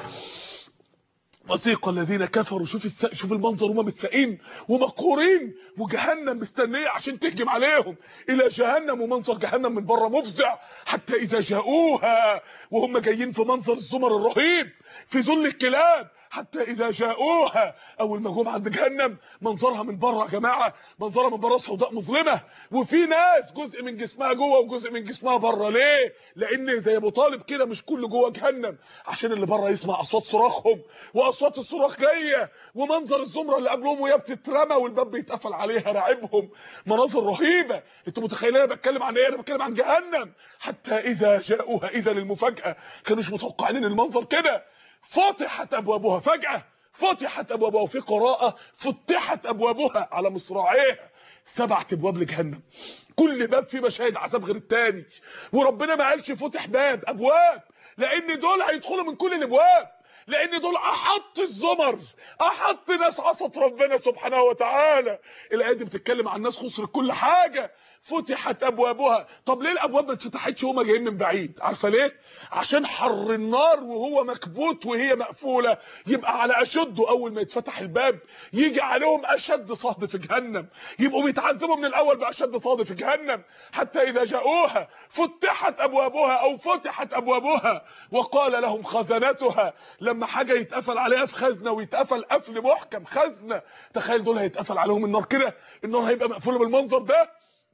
وسيق الذين كفروا شوف الس... شوف المنظر وهم متساقين ومقهورين وجهنم مستنيه عشان تهجم عليهم الى جهنم ومنظر جهنم من بره مفزع حتى اذا جاءوها وهم جايين في منظر الزمر الرهيب في ذل الكلاب حتى اذا جاءوها اول ما جم عند جهنم منظرها من بره يا جماعه منظرها من بره سوداء مظلمه وفي ناس جزء من جسمها جوه وجزء من جسمها بره ليه لان زي ابو طالب كده مش كله جوه جهنم عشان اللي بره يسمع اصوات صراخهم واصوات الصراخ جايه ومنظر الزمره اللي قبلهم وهي بتترمى والباب بيتقفل عليها راعبهم مناظر رهيبه انتوا متخيلين انا بتكلم عن ايه انا بتكلم عن جهنم حتى اذا جاءوها اذا للمفاجاه كانوش متوقعين ان المنظر كده فتحت ابوابها فجاه فتحت ابوابها وفي قراءه فتحت ابوابها على مصراعيها سبعة ابواب لجهنم كل باب فيه مشاهد عذاب غير التاني وربنا ما قالش فتح باب ابواب لان دول هيدخلوا من كل الابواب لان دول احط الزمر احط ناس عصت ربنا سبحانه وتعالى الايه دي بتتكلم عن ناس خسرت كل حاجه فتحت ابوابها طب ليه الابواب ما اتفتحتش وهم جايين من بعيد عارفه ليه عشان حر النار وهو مكبوت وهي مقفوله يبقى على اشده اول ما يتفتح الباب يجي عليهم اشد صهد في جهنم يبقوا بيتعذبوا من الاول باشد صهد في جهنم حتى اذا جاءوها فتحت ابوابها او فتحت ابوابها وقال لهم خزنتها لما حاجه يتقفل عليها في خزنه ويتقفل قفل محكم خزنه تخيل دول هيتقفل عليهم النار كده النار هيبقى مقفوله بالمنظر ده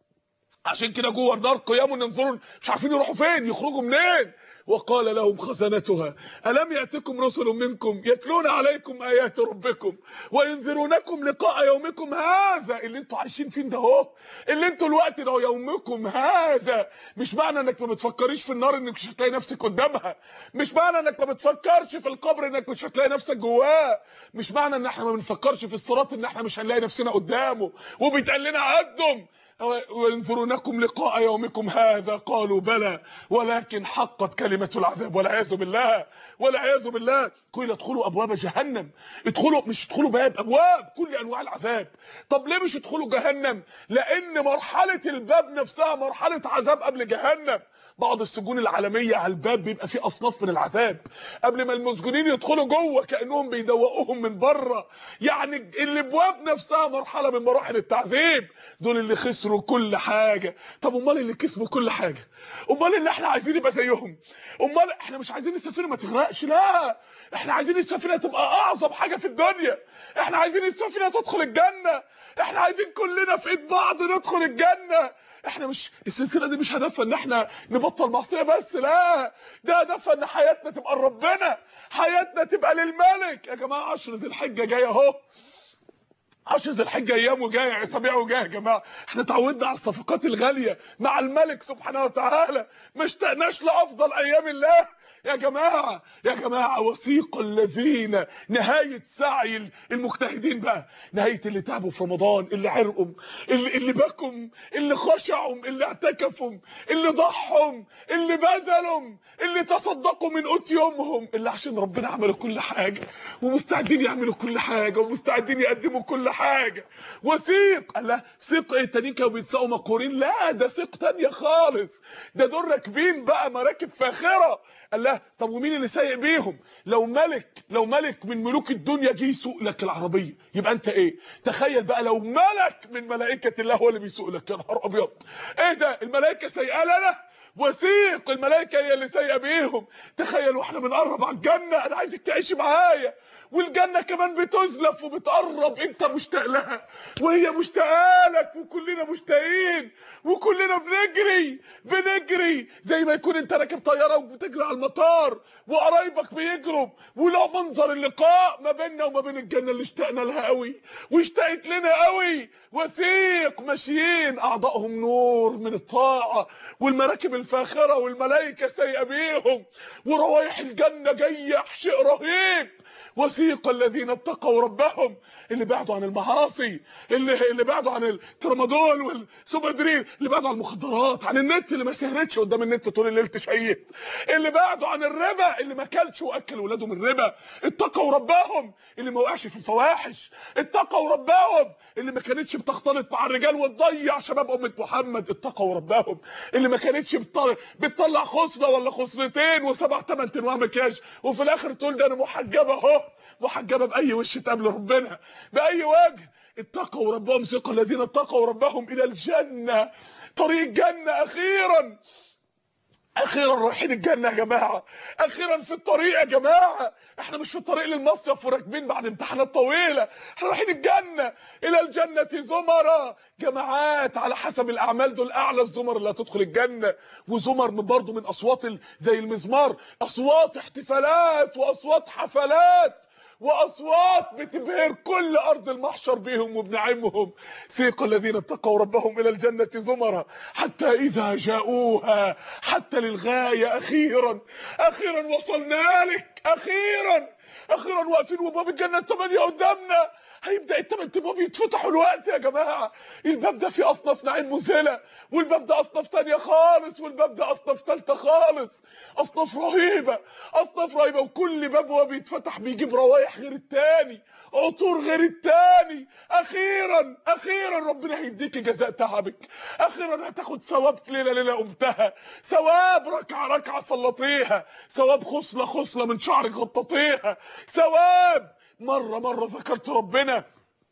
عشان كده جوه النار قيام ينظرون مش عارفين يروحوا فين يخرجوا منين وقال لهم خزنتها الم ياتكم رسل منكم يتلون عليكم ايات ربكم وينذرونكم لقاء يومكم هذا اللي انتوا عايشين فين ده اهو اللي انتوا الوقت ده يومكم هذا مش معنى انك ما بتفكريش في النار انك مش هتلاقي نفسك قدامها مش معنى انك ما بتفكرش في القبر انك مش هتلاقي نفسك جواه مش معنى ان احنا ما بنفكرش في الصراط ان احنا مش هنلاقي نفسنا قدامه وبيتقال لنا عدهم وينظرون يرونكم لقاء يومكم هذا قالوا بلى ولكن حقت كلمة العذاب والعياذ بالله والعياذ بالله قيل ادخلوا ابواب جهنم ادخلوا مش ادخلوا باب ابواب كل انواع العذاب طب ليه مش ادخلوا جهنم لان مرحله الباب نفسها مرحله عذاب قبل جهنم بعض السجون العالميه على الباب بيبقى فيه اصناف من العذاب قبل ما المسجونين يدخلوا جوه كانهم بيدوقوهم من بره يعني الابواب نفسها مرحله من مراحل التعذيب دول اللي خسروا كل حاجه طب امال اللي كسبوا كل حاجه امال اللي احنا عايزين يبقى زيهم امال احنا مش عايزين السفينه ما تغرقش لا احنا عايزين السفينه تبقى اعظم حاجه في الدنيا احنا عايزين السفينه تدخل الجنه احنا عايزين كلنا في ايد بعض ندخل الجنه احنا مش السلسله دي مش هدفها ان احنا نبطل معصيه بس لا ده هدفها ان حياتنا تبقى لربنا حياتنا تبقى للملك يا جماعه عشر ذي الحجه جايه اهو عشر ذي الحجه ايام وجايه اسابيع وجايه يا جماعه احنا اتعودنا على الصفقات الغاليه مع الملك سبحانه وتعالى ما اشتقناش لافضل ايام الله يا جماعه يا جماعه وسيق الذين نهايه سعي المجتهدين بقى نهايه اللي تعبوا في رمضان اللي عرقوا اللي اللي بكوا اللي خشعوا اللي اعتكفوا اللي ضحوا اللي بذلوا اللي تصدقوا من قوت يومهم اللي عشان ربنا عملوا كل حاجه ومستعدين يعملوا كل حاجه ومستعدين يقدموا كل حاجه وسيق قال لا سيق ايه تانيين كانوا بيتساقوا مقهورين لا ده سيق تانيه خالص ده دول راكبين بقى مراكب فاخره قال لا طب ومين اللي سايق بيهم لو ملك لو ملك من ملوك الدنيا جه يسوق لك العربيه يبقى انت ايه تخيل بقى لو ملك من ملائكه الله هو اللي بيسوق لك يا نهار ابيض ايه ده الملائكه سايقه لنا وسيق الملائكه هي اللي سايقه بيهم تخيل واحنا بنقرب على الجنه انا عايزك تعيشي معايا والجنه كمان بتزلف وبتقرب انت مشتاق لها وهي مشتاقه لك وكلنا مشتاقين وكلنا بنجري بنجري زي ما يكون انت راكب طياره وبتجري على المطار وقرايبك بيجروا ولو منظر اللقاء ما بيننا وما بين الجنه اللي اشتقنا لها قوي واشتقت لنا قوي وسيق ماشيين اعضائهم نور من الطاعه والمراكب الفاخره والملائكه سايقه بيهم وروايح الجنه جايه شيء رهيب وسيق الذين اتقوا ربهم اللي بعدوا عن المعاصي اللي اللي بعدوا عن الترامادول والسوبادرين اللي بعدوا عن المخدرات عن النت اللي ما سهرتش قدام النت طول الليل تشيد اللي بعدوا عن الربا اللي ما كلش واكل ولاده من الربا اتقوا ربهم اللي ما وقعش في الفواحش اتقوا ربهم اللي ما كانتش بتختلط مع الرجال وتضيع شباب امه محمد اتقوا ربهم اللي ما كانتش بتطلع, بتطلع خصله ولا خصلتين وسبع ثمان انواع مكياج وفي الاخر تقول ده انا محجبه اهو محجبه باي وش تقابل ربنا باي وجه اتقوا ربهم ثق الذين اتقوا ربهم الى الجنه طريق الجنه اخيرا اخيرا رايحين الجنه يا جماعه اخيرا في الطريق يا جماعه احنا مش في الطريق للمصيف وراكبين بعد امتحانات طويله احنا رايحين الجنه الى الجنه زمرا جماعات على حسب الاعمال دول اعلى الزمر اللي هتدخل الجنه وزمر من برضه من اصوات ال- زي المزمار اصوات احتفالات واصوات حفلات واصوات بتبهر كل ارض المحشر بهم وبنعيمهم سيق الذين اتقوا ربهم الى الجنه زمرا حتى اذا جاءوها حتى للغايه اخيرا اخيرا وصلنا لك اخيرا اخيرا واقفين وباب الجنه الثمانيه قدامنا هيبدا الثمان ابواب يتفتحوا الوقت يا جماعه الباب ده فيه اصناف نعيم مذهله والباب ده اصناف تانية خالص والباب ده اصناف ثالثه خالص اصناف رهيبه اصناف رهيبه وكل باب وهو بيتفتح بيجيب روايح غير التاني عطور غير التاني اخيرا اخيرا ربنا هيديكي جزاء تعبك اخيرا هتاخد ثواب ليله ليله قمتها ثواب ركعه ركعه صليتيها ثواب خصله خصله من شعرك غطيتيها ثواب مره مره ذكرت ربنا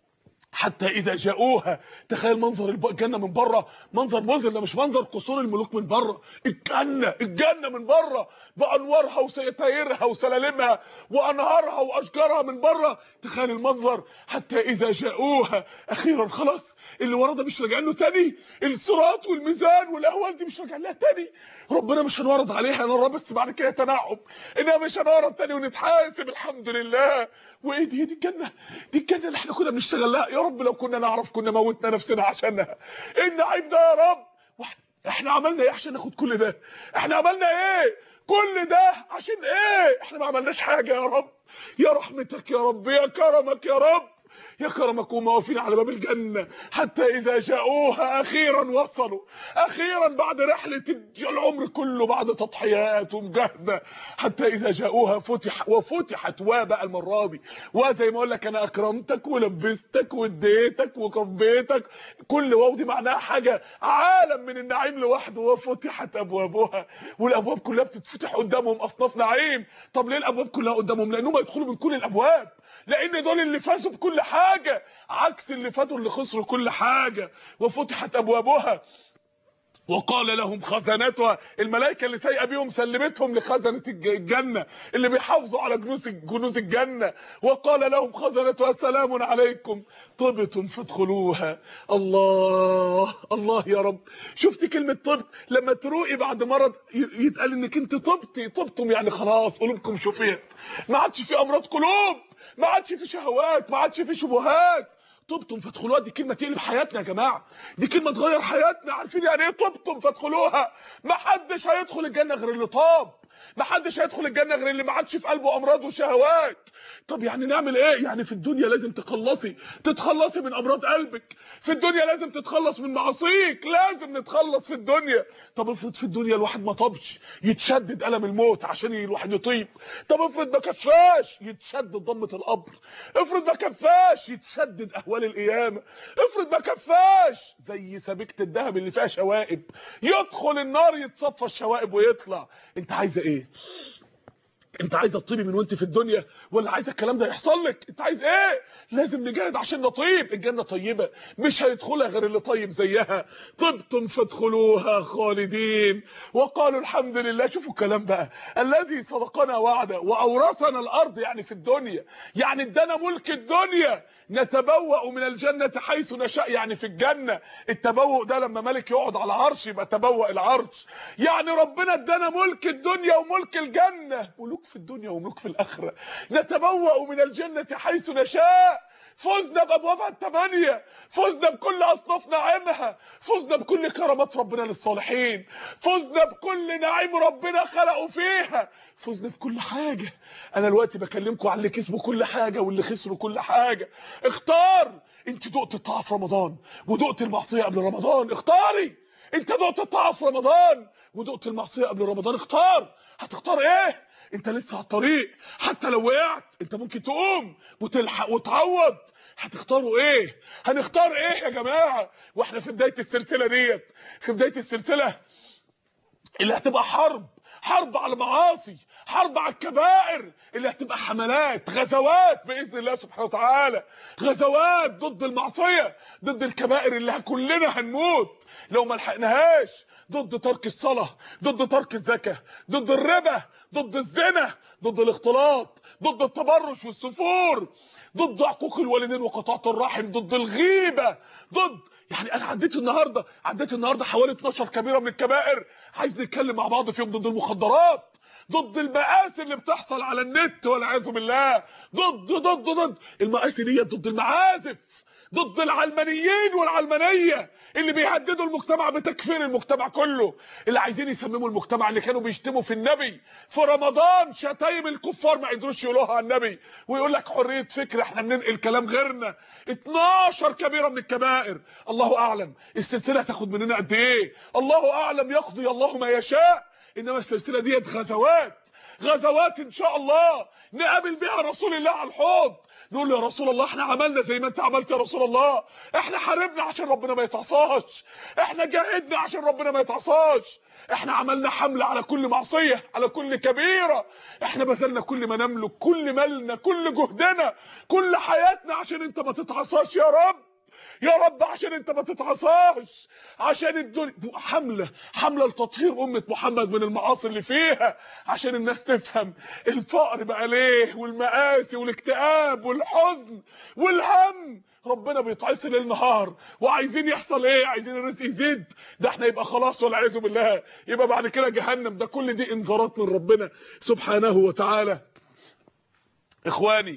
حتى اذا جاءوها تخيل منظر الب- الجنه من بره منظر مذهل ده مش منظر قصور الملوك من بره الجنه الجنه من بره بانوارها وستايرها وسلالمها وانهارها واشجارها من بره تخيل المنظر حتى اذا جاءوها اخيرا خلاص اللي ورا ده مش راجعين له تاني الصراط والميزان والاهوال دي مش راجعين لها تاني ربنا مش هنورد عليها انا بس بعد كده تنعم انها مش هنورد تاني ونتحاسب الحمد لله وايه دي دي الجنه دي الجنه اللي احنا كنا بنشتغل لها يا رب لو كنا نعرف كنا موتنا نفسنا عشانها ايه النعيم ده يا رب وإح- احنا عملنا ايه عشان ناخد كل ده احنا عملنا ايه كل ده عشان ايه احنا ما عملناش حاجه يا رب يا رحمتك يا رب يا كرمك يا رب يا كرمك وهم واقفين على باب الجنه حتى اذا جاءوها اخيرا وصلوا اخيرا بعد رحله العمر كله بعد تضحيات ومجاهده حتى اذا جاءوها فتح وفتحت وبقى المره دي وزي ما اقول لك انا اكرمتك ولبستك واديتك وكبيتك كل واو دي معناها حاجه عالم من النعيم لوحده وفتحت ابوابها والابواب كلها بتتفتح قدامهم اصناف نعيم طب ليه الابواب كلها قدامهم لانهم يدخلوا من كل الابواب لان دول اللي فازوا بكل حاجه عكس اللي فاتوا اللي خسروا كل حاجه وفتحت ابوابها وقال لهم خزنتها الملائكه اللي سايقه بيهم سلمتهم لخزنه الج- الجنه اللي بيحافظوا على كنوز كنوز الجنه وقال لهم خزنتها سلام عليكم طبتم فادخلوها الله الله يا رب شفت كلمه طب لما تروقي بعد مرض ي- يتقال انك انت طبتي طبتم يعني خلاص قلوبكم شفيت ما عادش في امراض قلوب ما عادش في شهوات ما عادش في شبهات طبتم فادخلوها دي كلمه تقلب حياتنا يا جماعه دي كلمه تغير حياتنا عارفين يعني ايه طبتم فادخلوها ما حدش هيدخل الجنه غير اللي طاب ما حدش هيدخل الجنه غير اللي ما عادش في قلبه امراض وشهوات طب يعني نعمل ايه يعني في الدنيا لازم تخلصي تتخلصي من امراض قلبك في الدنيا لازم تتخلص من معاصيك لازم نتخلص في الدنيا طب افرض في الدنيا الواحد ما طبش يتشدد الم الموت عشان الواحد يطيب طب افرض ما كفاش يتشدد ضمه القبر افرض ما كفاش يتشدد اهوال القيامه افرض ما كفاش زي سبيكه الذهب اللي فيها شوائب يدخل النار يتصفى الشوائب ويطلع انت عايزه ايه انت عايزه تطيبي من وانت في الدنيا ولا عايزه الكلام ده يحصل لك انت عايز ايه لازم نجاهد عشان نطيب الجنه طيبه مش هيدخلها غير اللي طيب زيها طبتم فادخلوها خالدين وقالوا الحمد لله شوفوا الكلام بقى الذي صدقنا وعده واورثنا الارض يعني في الدنيا يعني ادانا ملك الدنيا نتبوأ من الجنة حيث نشاء يعني في الجنة التبوء ده لما ملك يقعد على عرش يبقى تبوأ العرش يعني ربنا ادانا ملك الدنيا وملك الجنة ملوك في الدنيا وملوك في الآخرة نتبوأ من الجنة حيث نشاء فزنا بابوابها الثمانيه فزنا بكل اصناف نعيمها فزنا بكل كرامات ربنا للصالحين فزنا بكل نعيم ربنا خلقه فيها فزنا بكل حاجه انا دلوقتي بكلمكم عن اللي كسبوا كل حاجه واللي خسروا كل حاجه اختار انت دقت الطاعه في رمضان ودقت المعصيه قبل رمضان اختاري انت دقت الطاعه في رمضان ودقت المعصيه قبل رمضان اختار هتختار ايه انت لسه على الطريق حتى لو وقعت انت ممكن تقوم وتلحق وتعوض هتختاروا ايه هنختار ايه يا جماعه واحنا في بدايه السلسله ديت في بدايه السلسله اللي هتبقى حرب حرب على المعاصي حرب على الكبائر اللي هتبقى حملات غزوات باذن الله سبحانه وتعالى غزوات ضد المعصيه ضد الكبائر اللي كلنا هنموت لو ما لحقناهاش ضد ترك الصلاه ضد ترك الزكاه ضد الربا ضد الزنا ضد الاختلاط ضد التبرج والسفور ضد حقوق الوالدين وقطاعة الرحم ضد الغيبة ضد يعني انا عديت النهارده عديت النهارده حوالي 12 كبيره من الكبائر عايز نتكلم مع بعض فيهم ضد المخدرات ضد المآسي اللي بتحصل على النت والعياذ بالله ضد ضد ضد المآسي دي ضد المعازف ضد العلمانيين والعلمانيه اللي بيهددوا المجتمع بتكفير المجتمع كله اللي عايزين يسمموا المجتمع اللي كانوا بيشتموا في النبي في رمضان شتايم الكفار ما قدروش يقولوها على النبي ويقول لك حريه فكر احنا بننقل كلام غيرنا 12 كبيره من الكبائر الله اعلم السلسله هتاخد مننا قد ايه الله اعلم يقضي الله ما يشاء انما السلسله ديت غزوات غزوات ان شاء الله نقابل بها رسول الله على الحوض نقول له يا رسول الله احنا عملنا زي ما انت عملت يا رسول الله احنا حاربنا عشان ربنا ما يتعصاش احنا جاهدنا عشان ربنا ما يتعصاش احنا عملنا حملة على كل معصية على كل كبيرة احنا بذلنا كل ما نملك كل مالنا كل جهدنا كل حياتنا عشان انت ما تتعصاش يا رب يا رب عشان انت ما تتعصاش عشان الدنيا حمله حمله لتطهير امه محمد من المعاصي اللي فيها عشان الناس تفهم الفقر بقى ليه والمآسي والاكتئاب والحزن والهم ربنا بيتعصي ليل نهار وعايزين يحصل ايه عايزين الرزق يزيد ده احنا يبقى خلاص والعياذ بالله يبقى بعد كده جهنم ده كل دي انذارات من ربنا سبحانه وتعالى اخواني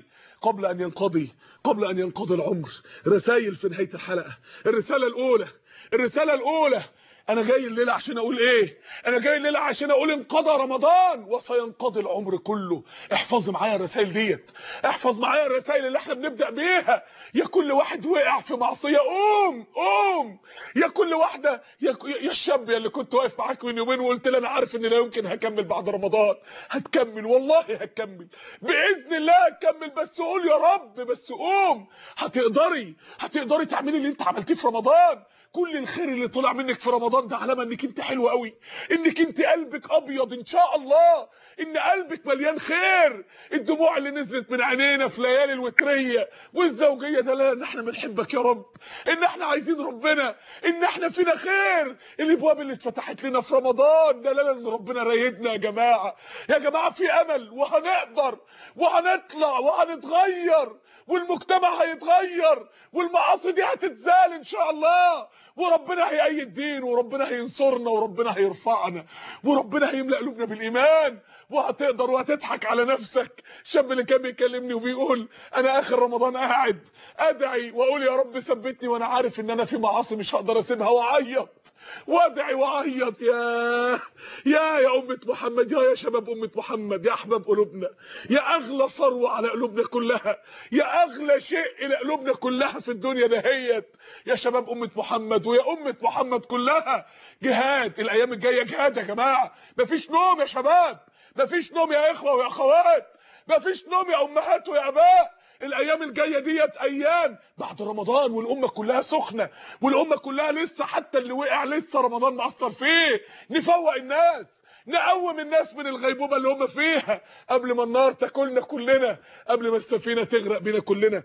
قبل ان ينقضي قبل ان ينقضي العمر رسائل في نهايه الحلقه الرساله الاولى الرساله الاولى انا جاي الليله عشان اقول ايه انا جاي الليله عشان اقول انقضى رمضان وسينقضي العمر كله احفظ معايا الرسائل ديت احفظ معايا الرسائل اللي احنا بنبدا بيها يا كل واحد وقع في معصيه قوم قوم يا كل واحده يا, يا الشاب اللي كنت واقف معاك من يومين وقلت لي انا عارف ان لا يمكن هكمل بعد رمضان هتكمل والله هتكمل باذن الله هتكمل بس قول يا رب بس قوم هتقدري هتقدري تعملي اللي انت عملتيه في رمضان كل الخير اللي طلع منك في رمضان ده علامه انك انت حلوه قوي انك انت قلبك ابيض ان شاء الله ان قلبك مليان خير الدموع اللي نزلت من عينينا في ليالي الوتريه والزوجيه ده لا ان احنا بنحبك يا رب ان احنا عايزين ربنا ان احنا فينا خير الابواب اللي اتفتحت لنا في رمضان ده لا ان ربنا رايدنا يا جماعه يا جماعه في امل وهنقدر وهنطلع وهنتغير والمجتمع هيتغير والمعاصي دي هتتزال ان شاء الله وربنا هيأيد دين وربنا هينصرنا وربنا هيرفعنا وربنا هيملأ قلوبنا بالإيمان وهتقدر وهتضحك على نفسك الشاب اللي كان بيكلمني وبيقول أنا آخر رمضان قاعد أدعي وأقول يا رب ثبتني وأنا عارف إن أنا في معاصي مش هقدر أسيبها وأعيط وأدعي وأعيط يا يا يا أمة محمد يا يا شباب أمة محمد يا أحباب قلوبنا يا أغلى ثروة على قلوبنا كلها يا أغلى شيء إلى قلوبنا كلها في الدنيا دهيت يا شباب أمة محمد ويا أمة محمد كلها جهاد الأيام الجاية جهاد يا جماعة مفيش نوم يا شباب مفيش نوم يا إخوة ويا أخوات مفيش نوم يا أمهات ويا آباء الايام الجايه ديت ايام بعد رمضان والامه كلها سخنه والامه كلها لسه حتى اللي وقع لسه رمضان مأثر فيه نفوق الناس نقوم الناس من الغيبوبه اللي هم فيها قبل ما النار تاكلنا كلنا قبل ما السفينه تغرق بينا كلنا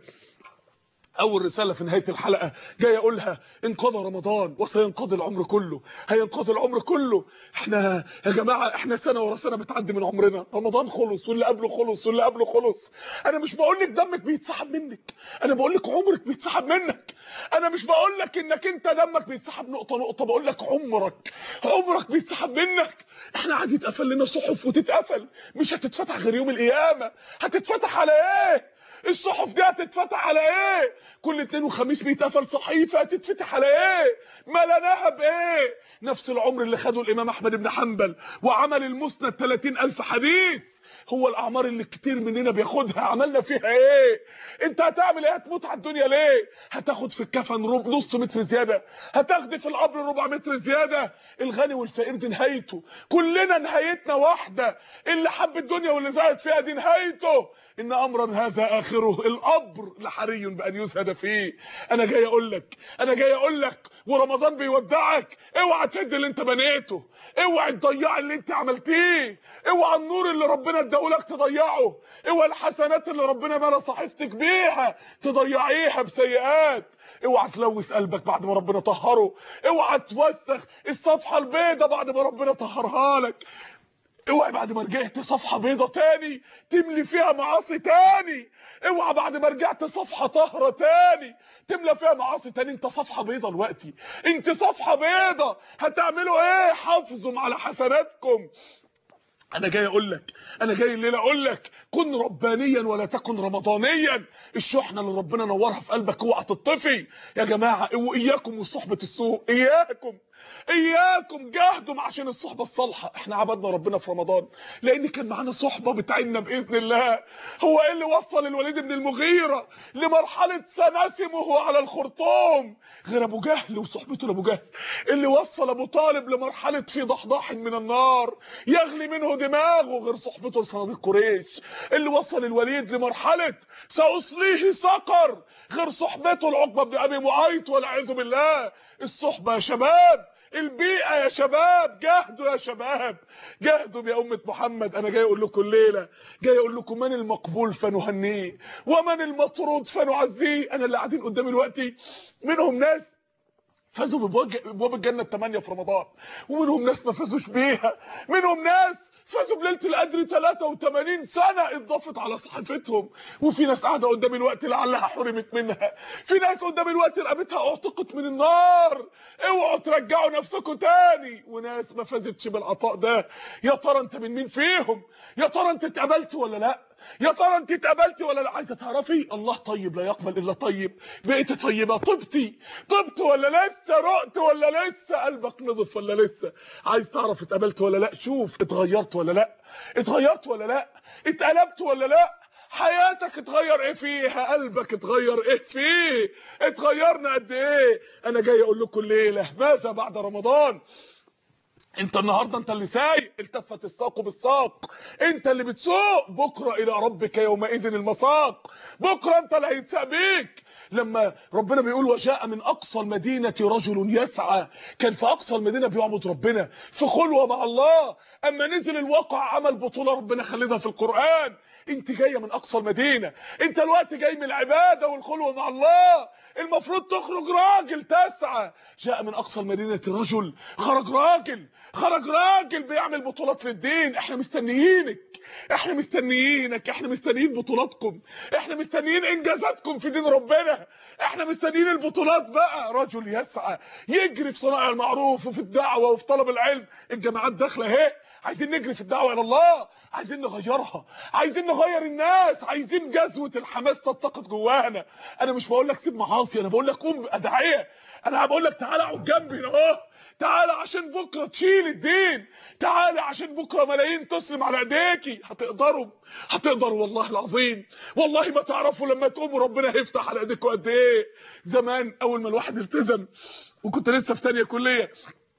اول رساله في نهايه الحلقه جاي اقولها انقضى رمضان وسينقضي العمر كله هينقضي العمر كله احنا يا جماعه احنا سنه ورا سنه بتعدي من عمرنا رمضان خلص واللي قبله خلص واللي قبله خلص انا مش بقول لك دمك بيتسحب منك انا بقول لك عمرك بيتسحب منك انا مش بقول لك انك انت دمك بيتسحب نقطه نقطه بقول لك عمرك عمرك بيتسحب منك احنا عادي يتقفل لنا صحف وتتقفل مش هتتفتح غير يوم القيامه هتتفتح على ايه الصحف دي هتتفتح على ايه كل اتنين وخميس بيتقفل صحيفه هتتفتح على ايه ملناها بايه نفس العمر اللي خده الامام احمد بن حنبل وعمل المسند 30000 حديث هو الاعمار اللي كتير مننا بياخدها عملنا فيها ايه انت هتعمل ايه هتموت على الدنيا ليه هتاخد في الكفن ربع نص متر زياده هتاخدي في القبر ربع متر زياده الغني والفقير دي نهايته كلنا نهايتنا واحده اللي حب الدنيا واللي زهد فيها دي نهايته ان امرا هذا اخره القبر لحري بان يزهد فيه انا جاي اقول لك انا جاي اقول لك ورمضان بيودعك اوعى تهد اللي انت بنيته اوعى تضيع اللي انت عملتيه اوعى النور اللي ربنا اداهولك تضيعه اوعى الحسنات اللي ربنا ملا صحيفتك بيها تضيعيها بسيئات اوعى تلوث قلبك بعد ما ربنا طهره اوعى توسخ الصفحه البيضاء بعد ما ربنا طهرها لك اوعى بعد ما رجعت صفحه بيضه تاني تملي فيها معاصي تاني اوعى بعد ما رجعت صفحه طاهره تاني تملى فيها معاصي تاني انت صفحه بيضه دلوقتي انت صفحه بيضه هتعملوا ايه حافظوا على حسناتكم انا جاي اقول لك انا جاي الليله اقول لك كن ربانيا ولا تكن رمضانيا الشحنه اللي ربنا نورها في قلبك اوعى تطفي يا جماعه واياكم وصحبه السوء اياكم اياكم جاهدوا عشان الصحبه الصالحه احنا عبدنا ربنا في رمضان لان كان معانا صحبه بتاعنا باذن الله هو ايه اللي وصل الوليد بن المغيره لمرحله سنسمه على الخرطوم غير ابو جهل وصحبته لابو جهل اللي وصل ابو طالب لمرحله في ضحضاح من النار يغلي منه دماغه غير صحبته لصناديق قريش اللي وصل الوليد لمرحله ساصليه سقر غير صحبته لعقبه بن ابي معيط والعياذ بالله الصحبه يا شباب البيئة يا شباب جاهدوا يا شباب جاهدوا يا أمة محمد أنا جاي أقول لكم الليلة جاي أقول لكم من المقبول فنهنيه ومن المطرود فنعزيه أنا اللي قاعدين قدامي دلوقتي منهم ناس فازوا بابواب الجنه الثمانيه في رمضان ومنهم ناس ما فازوش بيها منهم ناس فازوا بليله القدر 83 سنه اتضافت على صحيفتهم وفي ناس قاعده قدامي الوقت لعلها حرمت منها في ناس قدامي الوقت رقبتها اعتقت من النار اوعوا ترجعوا نفسكم تاني وناس ما فازتش بالعطاء ده يا ترى انت من مين فيهم يا ترى انت اتقبلت ولا لا يا ترى انت اتقبلتي ولا لا عايزه تعرفي الله طيب لا يقبل الا طيب بقيتي طيبه طبتي طبت ولا لسه رقت ولا لسه قلبك نضف ولا لسه عايز تعرف اتقبلت ولا لا شوف اتغيرت ولا لا اتغيرت ولا لا اتقلبت ولا لا حياتك اتغير ايه فيها قلبك اتغير ايه فيه اتغيرنا قد ايه انا جاي اقول لكم الليله ماذا بعد رمضان انت النهارده انت اللي سايق التفت الساق بالساق انت اللي بتسوق بكره الى ربك يومئذ المساق بكره انت اللي هيتساق بيك لما ربنا بيقول وجاء من اقصى المدينه رجل يسعى كان في اقصى المدينه بيعبد ربنا في خلوه مع الله اما نزل الواقع عمل بطوله ربنا خلدها في القران انت جايه من اقصى المدينه انت الوقت جاي من العباده والخلوه مع الله المفروض تخرج راجل تسعى جاء من اقصى المدينه رجل خرج راجل خرج راجل بيعمل بطولات للدين احنا مستنيينك احنا مستنيينك احنا مستنيين بطولاتكم احنا مستنيين انجازاتكم في دين ربنا احنا مستنيين البطولات بقى رجل يسعى يجري في صناعه المعروف وفي الدعوه وفي طلب العلم الجامعات داخله اهي عايزين نجري في الدعوه الى الله عايزين نغيرها عايزين نغير الناس عايزين جذوه الحماس تلتقط جوانا انا مش بقول لك سيب معاصي انا بقول لك قوم ادعيه انا بقول لك تعالى اقعد جنبي اهو تعالى عشان بكره تشيل الدين تعالى عشان بكره ملايين تسلم على ايديكي هتقدروا هتقدروا والله العظيم والله ما تعرفوا لما تقوموا ربنا هيفتح على ايديكم قد ايه زمان اول ما الواحد التزم وكنت لسه في ثانيه كليه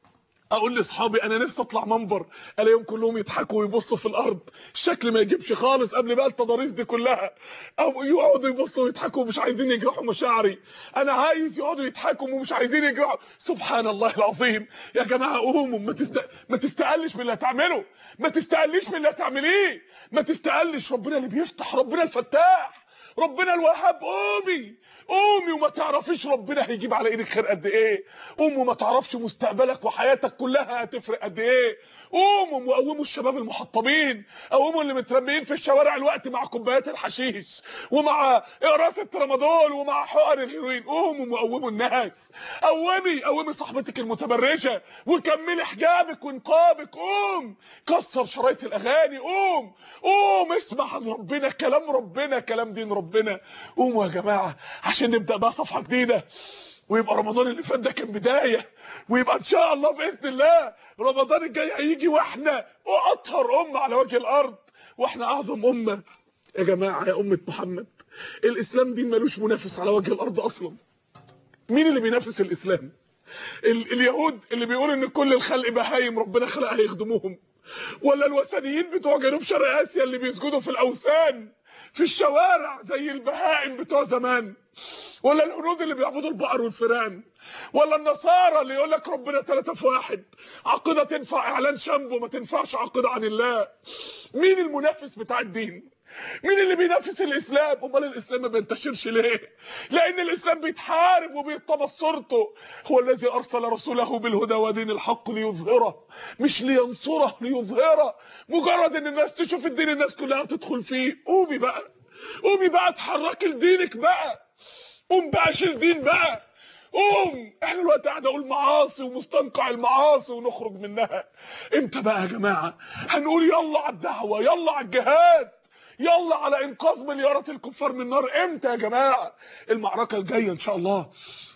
اقول لاصحابي انا نفسي اطلع منبر الاقيهم كلهم يضحكوا ويبصوا في الارض الشكل ما يجيبش خالص قبل بقى التضاريس دي كلها او يقعدوا يبصوا ويضحكوا ومش عايزين يجرحوا مشاعري انا عايز يقعدوا يضحكوا ومش عايزين يجرحوا سبحان الله العظيم يا جماعه قوموا ما تست... ما تستقلش من اللي هتعمله ما تستقليش من اللي هتعمليه ما تستقلش ربنا اللي بيفتح ربنا الفتاح ربنا الوهاب قومي قومي وما تعرفيش ربنا هيجيب على ايدك خير قد ايه قوم وما تعرفش مستقبلك وحياتك كلها هتفرق قد ايه قوموا وقوموا الشباب المحطمين قوموا اللي متربيين في الشوارع الوقت مع كوبايات الحشيش ومع اقراص الترامادول ومع حقن الهيروين قوموا وقوموا الناس قومي قومي صاحبتك المتبرجه وكملي حجابك ونقابك قوم كسر شرايط الاغاني قوم قوم اسمع عن ربنا كلام ربنا كلام دين ربنا قوموا يا جماعه عشان نبدا بقى صفحه جديده ويبقى رمضان اللي فات ده كان بدايه ويبقى ان شاء الله باذن الله رمضان الجاي هيجي واحنا اطهر امه على وجه الارض واحنا اعظم امه يا جماعه يا امه محمد الاسلام دين ملوش منافس على وجه الارض اصلا مين اللي بينافس الاسلام ال اليهود اللي بيقولوا ان كل الخلق بهايم ربنا خلقها يخدموهم ولا الوثنيين بتوع جنوب شرق اسيا اللي بيسجدوا في الاوثان في الشوارع زي البهائم بتوع زمان ولا الهنود اللي بيعبدوا البقر والفيران ولا النصارى اللي يقول لك ربنا ثلاثة في واحد عقيدة تنفع اعلان شامبو ما تنفعش عقيدة عن الله مين المنافس بتاع الدين مين اللي بينافس الاسلام امال الاسلام ما بينتشرش ليه لان الاسلام بيتحارب وبيطمس صورته هو الذي ارسل رسوله بالهدى ودين الحق ليظهره مش لينصره ليظهره مجرد ان الناس تشوف الدين الناس كلها تدخل فيه قومي بقى قومي بقى اتحركي لدينك بقى قوم بقى شيل دين بقى قوم احنا الوقت قاعد اقول معاصي ومستنقع المعاصي ونخرج منها امتى بقى يا جماعه هنقول يلا على الدعوه يلا على الجهاد يلا على انقاذ مليارات الكفار من النار امتى يا جماعه المعركه الجايه ان شاء الله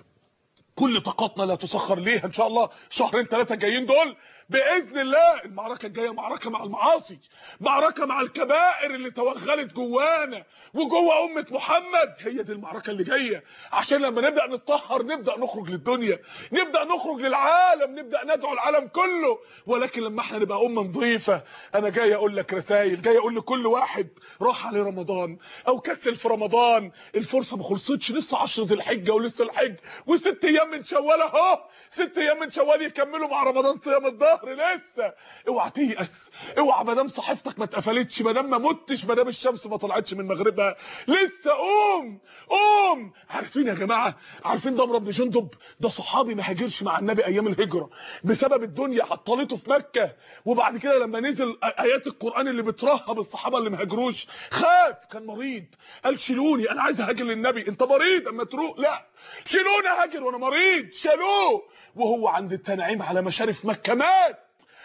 كل طاقتنا لا تسخر ليها ان شاء الله شهرين ثلاثه جايين دول باذن الله المعركه الجايه معركه مع المعاصي معركه مع الكبائر اللي توغلت جوانا وجوه امه محمد هي دي المعركه اللي جايه عشان لما نبدا نتطهر نبدا نخرج للدنيا نبدا نخرج للعالم نبدا ندعو العالم كله ولكن لما احنا نبقى امه نظيفه انا جاي اقول لك رسائل جاي اقول لكل واحد راح عليه رمضان او كسل في رمضان الفرصه ما خلصتش لسه 10 ذي الحجه ولسه الحج وست ايام من شوال اهو ست ايام من شوال يكملوا مع رمضان صيام الظهر لسه اوعى تيأس اوعى ما دام صحيفتك ما اتقفلتش ما دام ما متش ما دام الشمس ما طلعتش من مغربها لسه قوم قوم عارفين يا جماعه عارفين ضمر بن جندب ده صحابي ما هاجرش مع النبي ايام الهجره بسبب الدنيا عطلته في مكه وبعد كده لما نزل ايات القران اللي بترهب الصحابه اللي ما هاجروش خاف كان مريض قال شيلوني انا عايز اهاجر للنبي انت مريض اما تروق لا شيلوني هاجر وانا مريض مريض شالوه وهو عند التنعيم على مشارف مكة مات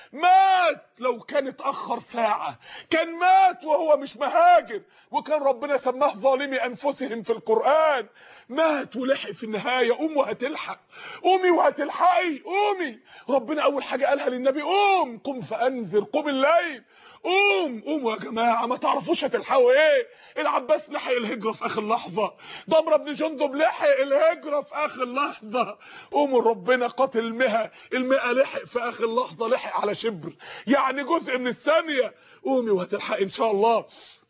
مات لو كان اتأخر ساعة كان مات وهو مش مهاجر وكان ربنا سماه ظالمي أنفسهم في القرآن مات ولحق في النهاية قوم وهتلحق قومي وهتلحقي قومي ربنا أول حاجة قالها للنبي قوم قم فأنذر قم الليل قوم قوموا يا جماعة ما تعرفوش هتلحقوا ايه العباس لحق الهجرة في اخر لحظة ضمرة بن جندب لحق الهجرة في اخر لحظة قوموا ربنا قاتل المها المئة لحق في اخر لحظة لحق على شبر يعني جزء من الثانية قومي وهتلحق ان شاء الله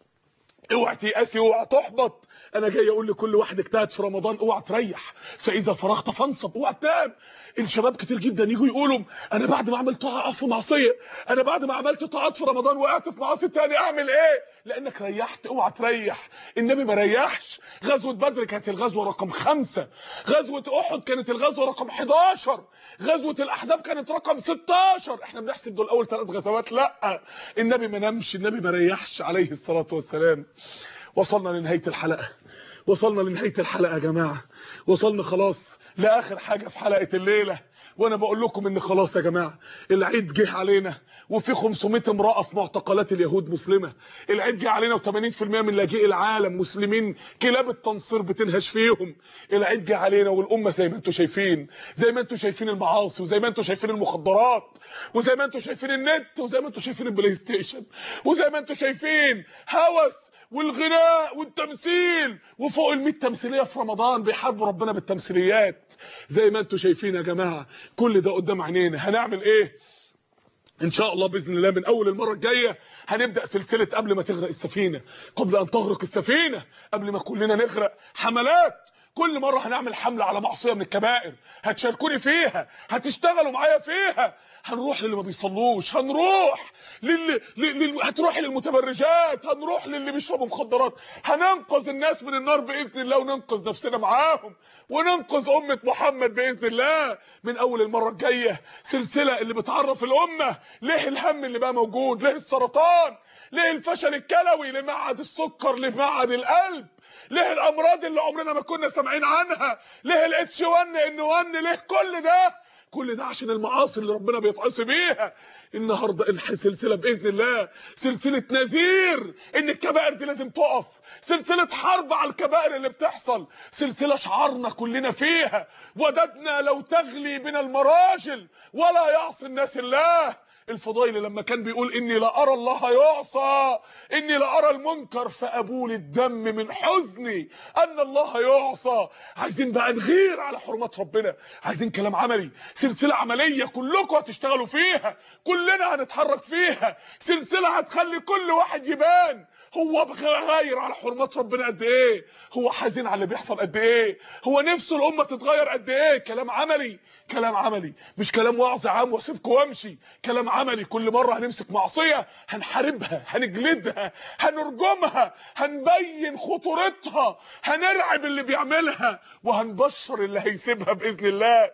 اوعى تيأسي اوعى تحبط انا جاي اقول لكل واحد اجتهد في رمضان اوعى تريح فاذا فرغت فانصب اوعى تنام الشباب كتير جدا يجوا يقولوا انا بعد ما عملت طاعه اقف في معصيه انا بعد ما عملت طاعات في رمضان وقعت في معاصي تاني اعمل ايه لانك ريحت اوعى تريح النبي ما ريحش غزوه بدر كانت الغزوه رقم خمسة غزوه احد كانت الغزوه رقم 11 غزوه الاحزاب كانت رقم 16 احنا بنحسب دول اول ثلاث غزوات لا النبي ما نامش النبي ما ريحش عليه الصلاه والسلام وصلنا لنهايه الحلقه وصلنا لنهايه الحلقه يا جماعه وصلنا خلاص لاخر حاجه في حلقه الليله وانا بقول لكم ان خلاص يا جماعه العيد جه علينا وفي 500 امراه في معتقلات اليهود مسلمه العيد جه علينا و80% من لاجئي العالم مسلمين كلاب التنصير بتنهش فيهم العيد جه علينا والامه زي ما انتم شايفين زي ما انتم شايفين المعاصي وزي ما انتم شايفين المخدرات وزي ما انتم شايفين النت وزي ما انتم شايفين البلاي ستيشن وزي ما انتم شايفين هوس والغناء والتمثيل وفوق ال 100 تمثيليه في رمضان بيحاربوا ربنا بالتمثيليات زي ما انتم شايفين يا جماعه كل ده قدام عينينا هنعمل ايه ان شاء الله باذن الله من اول المره الجايه هنبدا سلسله قبل ما تغرق السفينه قبل ان تغرق السفينه قبل ما كلنا نغرق حملات كل مره هنعمل حمله على معصيه من الكبائر هتشاركوني فيها هتشتغلوا معايا فيها هنروح للي ما بيصلوش هنروح للي لل... هتروح للمتبرجات هنروح للي بيشربوا مخدرات هننقذ الناس من النار باذن الله وننقذ نفسنا معاهم وننقذ امه محمد باذن الله من اول المره الجايه سلسله اللي بتعرف الامه ليه الهم اللي بقى موجود ليه السرطان ليه الفشل الكلوي لمعهد السكر لمعهد القلب ليه الامراض اللي عمرنا ما كنا سامعين عنها ليه الاتش 1 ان 1 ليه كل ده كل ده عشان المعاصي اللي ربنا بيتعصي بيها النهارده السلسله باذن الله سلسله نذير ان الكبائر دي لازم تقف سلسله حرب على الكبائر اللي بتحصل سلسله شعارنا كلنا فيها وددنا لو تغلي بنا المراجل ولا يعصي الناس الله الفضيل لما كان بيقول اني لا ارى الله يعصى اني لا ارى المنكر فابول الدم من حزني ان الله يعصى عايزين بقى نغير على حرمات ربنا عايزين كلام عملي سلسله عمليه كلكم هتشتغلوا فيها كلنا هنتحرك فيها سلسله هتخلي كل واحد يبان هو غاير على حرمات ربنا قد ايه هو حزين على اللي بيحصل قد ايه هو نفسه الامه تتغير قد ايه كلام عملي كلام عملي مش كلام وعظ عام واسيبكم وامشي كلام عملي كل مره هنمسك معصيه هنحاربها هنجلدها هنرجمها هنبين خطورتها هنرعب اللي بيعملها وهنبشر اللي هيسيبها باذن الله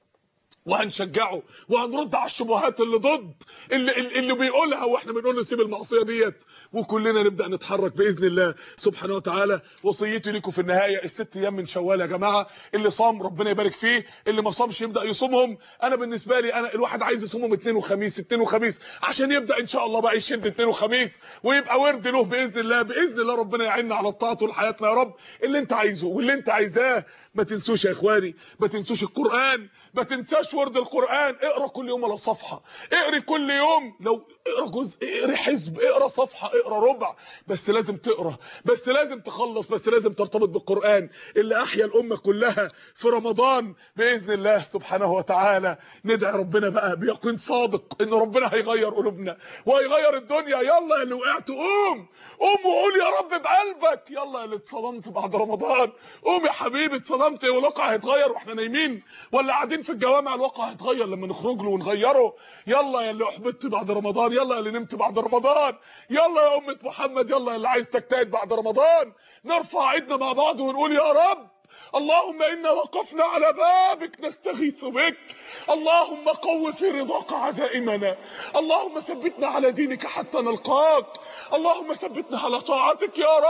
وهنشجعه وهنرد على الشبهات اللي ضد اللي اللي بيقولها واحنا بنقول له سيب المعصيه ديت وكلنا نبدا نتحرك باذن الله سبحانه وتعالى وصيتي لكم في النهايه الست ايام من شوال يا جماعه اللي صام ربنا يبارك فيه اللي ما صامش يبدا يصومهم انا بالنسبه لي انا الواحد عايز يصومهم اثنين وخميس اثنين وخميس عشان يبدا ان شاء الله بقى يشد اثنين وخميس ويبقى ورد له باذن الله باذن الله ربنا يعيننا على الطاعه طول حياتنا يا رب اللي انت عايزه واللي انت عايزاه ما تنسوش يا اخواني ما تنسوش القران ما تنساش ورد القرآن اقرا كل يوم على صفحة اقري كل يوم لو اقرا جزء اقري حزب اقرا صفحة اقرا ربع بس لازم تقرا بس لازم تخلص بس لازم ترتبط بالقرآن اللي احيا الامة كلها في رمضان باذن الله سبحانه وتعالى ندعي ربنا بقى بيقين صادق ان ربنا هيغير قلوبنا وهيغير الدنيا يلا يا اللي وقعت قوم قوم وقول يا رب بقلبك يلا يا اللي اتصدمت بعد رمضان قوم يا حبيبي اتصدمت والواقع هيتغير واحنا نايمين ولا قاعدين في الجوامع الواقع هيتغير لما نخرج له ونغيره يلا يا اللي احبطت بعد رمضان يلا يا اللي نمت بعد رمضان يلا يا امه محمد يلا يا اللي عايز تجتهد بعد رمضان نرفع ايدنا مع بعض ونقول يا رب اللهم انا وقفنا على بابك نستغيث بك اللهم قو في رضاك عزائمنا اللهم ثبتنا على دينك حتى نلقاك اللهم ثبتنا على طاعتك يا رب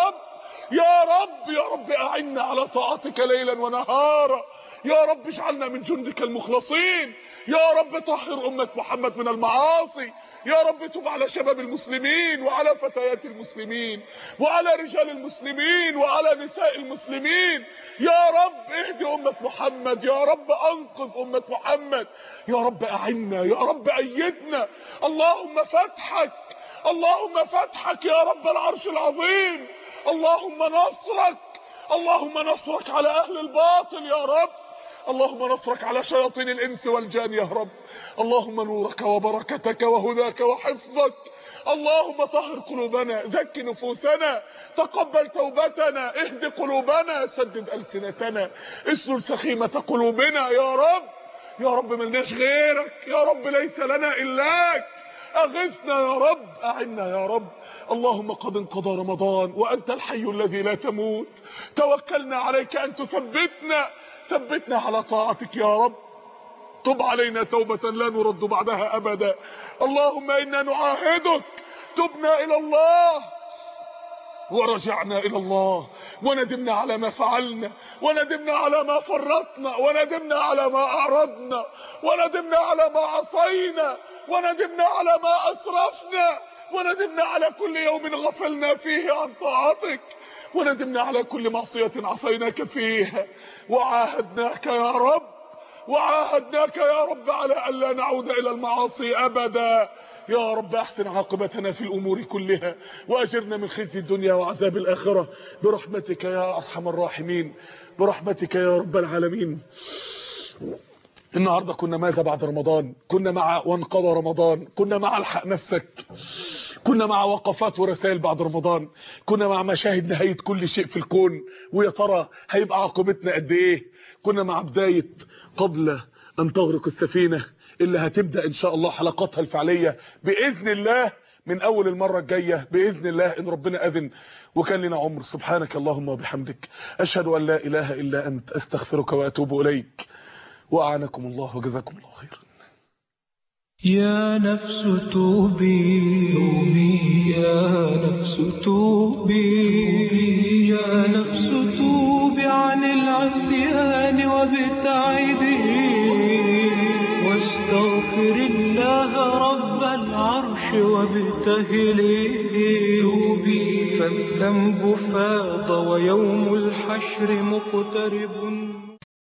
يا رب يا رب أعنا على طاعتك ليلا ونهارا يا رب اجعلنا من جندك المخلصين يا رب طهر أمة محمد من المعاصي يا رب تب على شباب المسلمين وعلى فتيات المسلمين وعلى رجال المسلمين وعلى نساء المسلمين يا رب اهدي أمة محمد يا رب أنقذ أمة محمد يا رب أعنا يا رب أيدنا اللهم فتحك اللهم فتحك يا رب العرش العظيم اللهم نصرك اللهم نصرك على أهل الباطل يا رب اللهم نصرك على شياطين الإنس والجان يا رب اللهم نورك وبركتك وهداك وحفظك اللهم طهر قلوبنا زك نفوسنا تقبل توبتنا اهد قلوبنا سدد ألسنتنا اسلل سخيمة قلوبنا يا رب يا رب ملناش غيرك يا رب ليس لنا إلاك أغثنا يا رب أعنا يا رب اللهم قد انقضى رمضان وأنت الحي الذي لا تموت توكلنا عليك أن تثبتنا ثبتنا على طاعتك يا رب تب علينا توبة لا نرد بعدها أبدا اللهم إنا نعاهدك تبنا إلى الله ورجعنا إلى الله وندمنا على ما فعلنا وندمنا على ما فرطنا وندمنا على ما أعرضنا وندمنا على ما عصينا وندمنا على ما أسرفنا وندمنا على كل يوم غفلنا فيه عن طاعتك وندمنا على كل معصية عصيناك فيها وعاهدناك يا رب وعاهدناك يا رب على ألا نعود إلى المعاصي أبدا يا رب أحسن عاقبتنا في الأمور كلها وأجرنا من خزي الدنيا وعذاب الآخرة برحمتك يا أرحم الراحمين برحمتك يا رب العالمين النهارده كنا ماذا بعد رمضان كنا مع وانقضى رمضان كنا مع الحق نفسك كنا مع وقفات ورسائل بعد رمضان كنا مع مشاهد نهاية كل شيء في الكون ويا ترى هيبقى عاقبتنا قد ايه كنا مع بداية قبل ان تغرق السفينة اللي هتبدأ ان شاء الله حلقاتها الفعلية بإذن الله من اول المرة الجاية بإذن الله ان ربنا اذن وكان لنا عمر سبحانك اللهم وبحمدك اشهد ان لا اله الا انت استغفرك واتوب اليك وأعنكم الله وجزاكم الله خيرا يا نفس توبي توبي يا نفس توبي يا نفس توبي عن العصيان وابتعدي واستغفر الله رب العرش وابتهلي توبي فالذنب فاض ويوم الحشر مقترب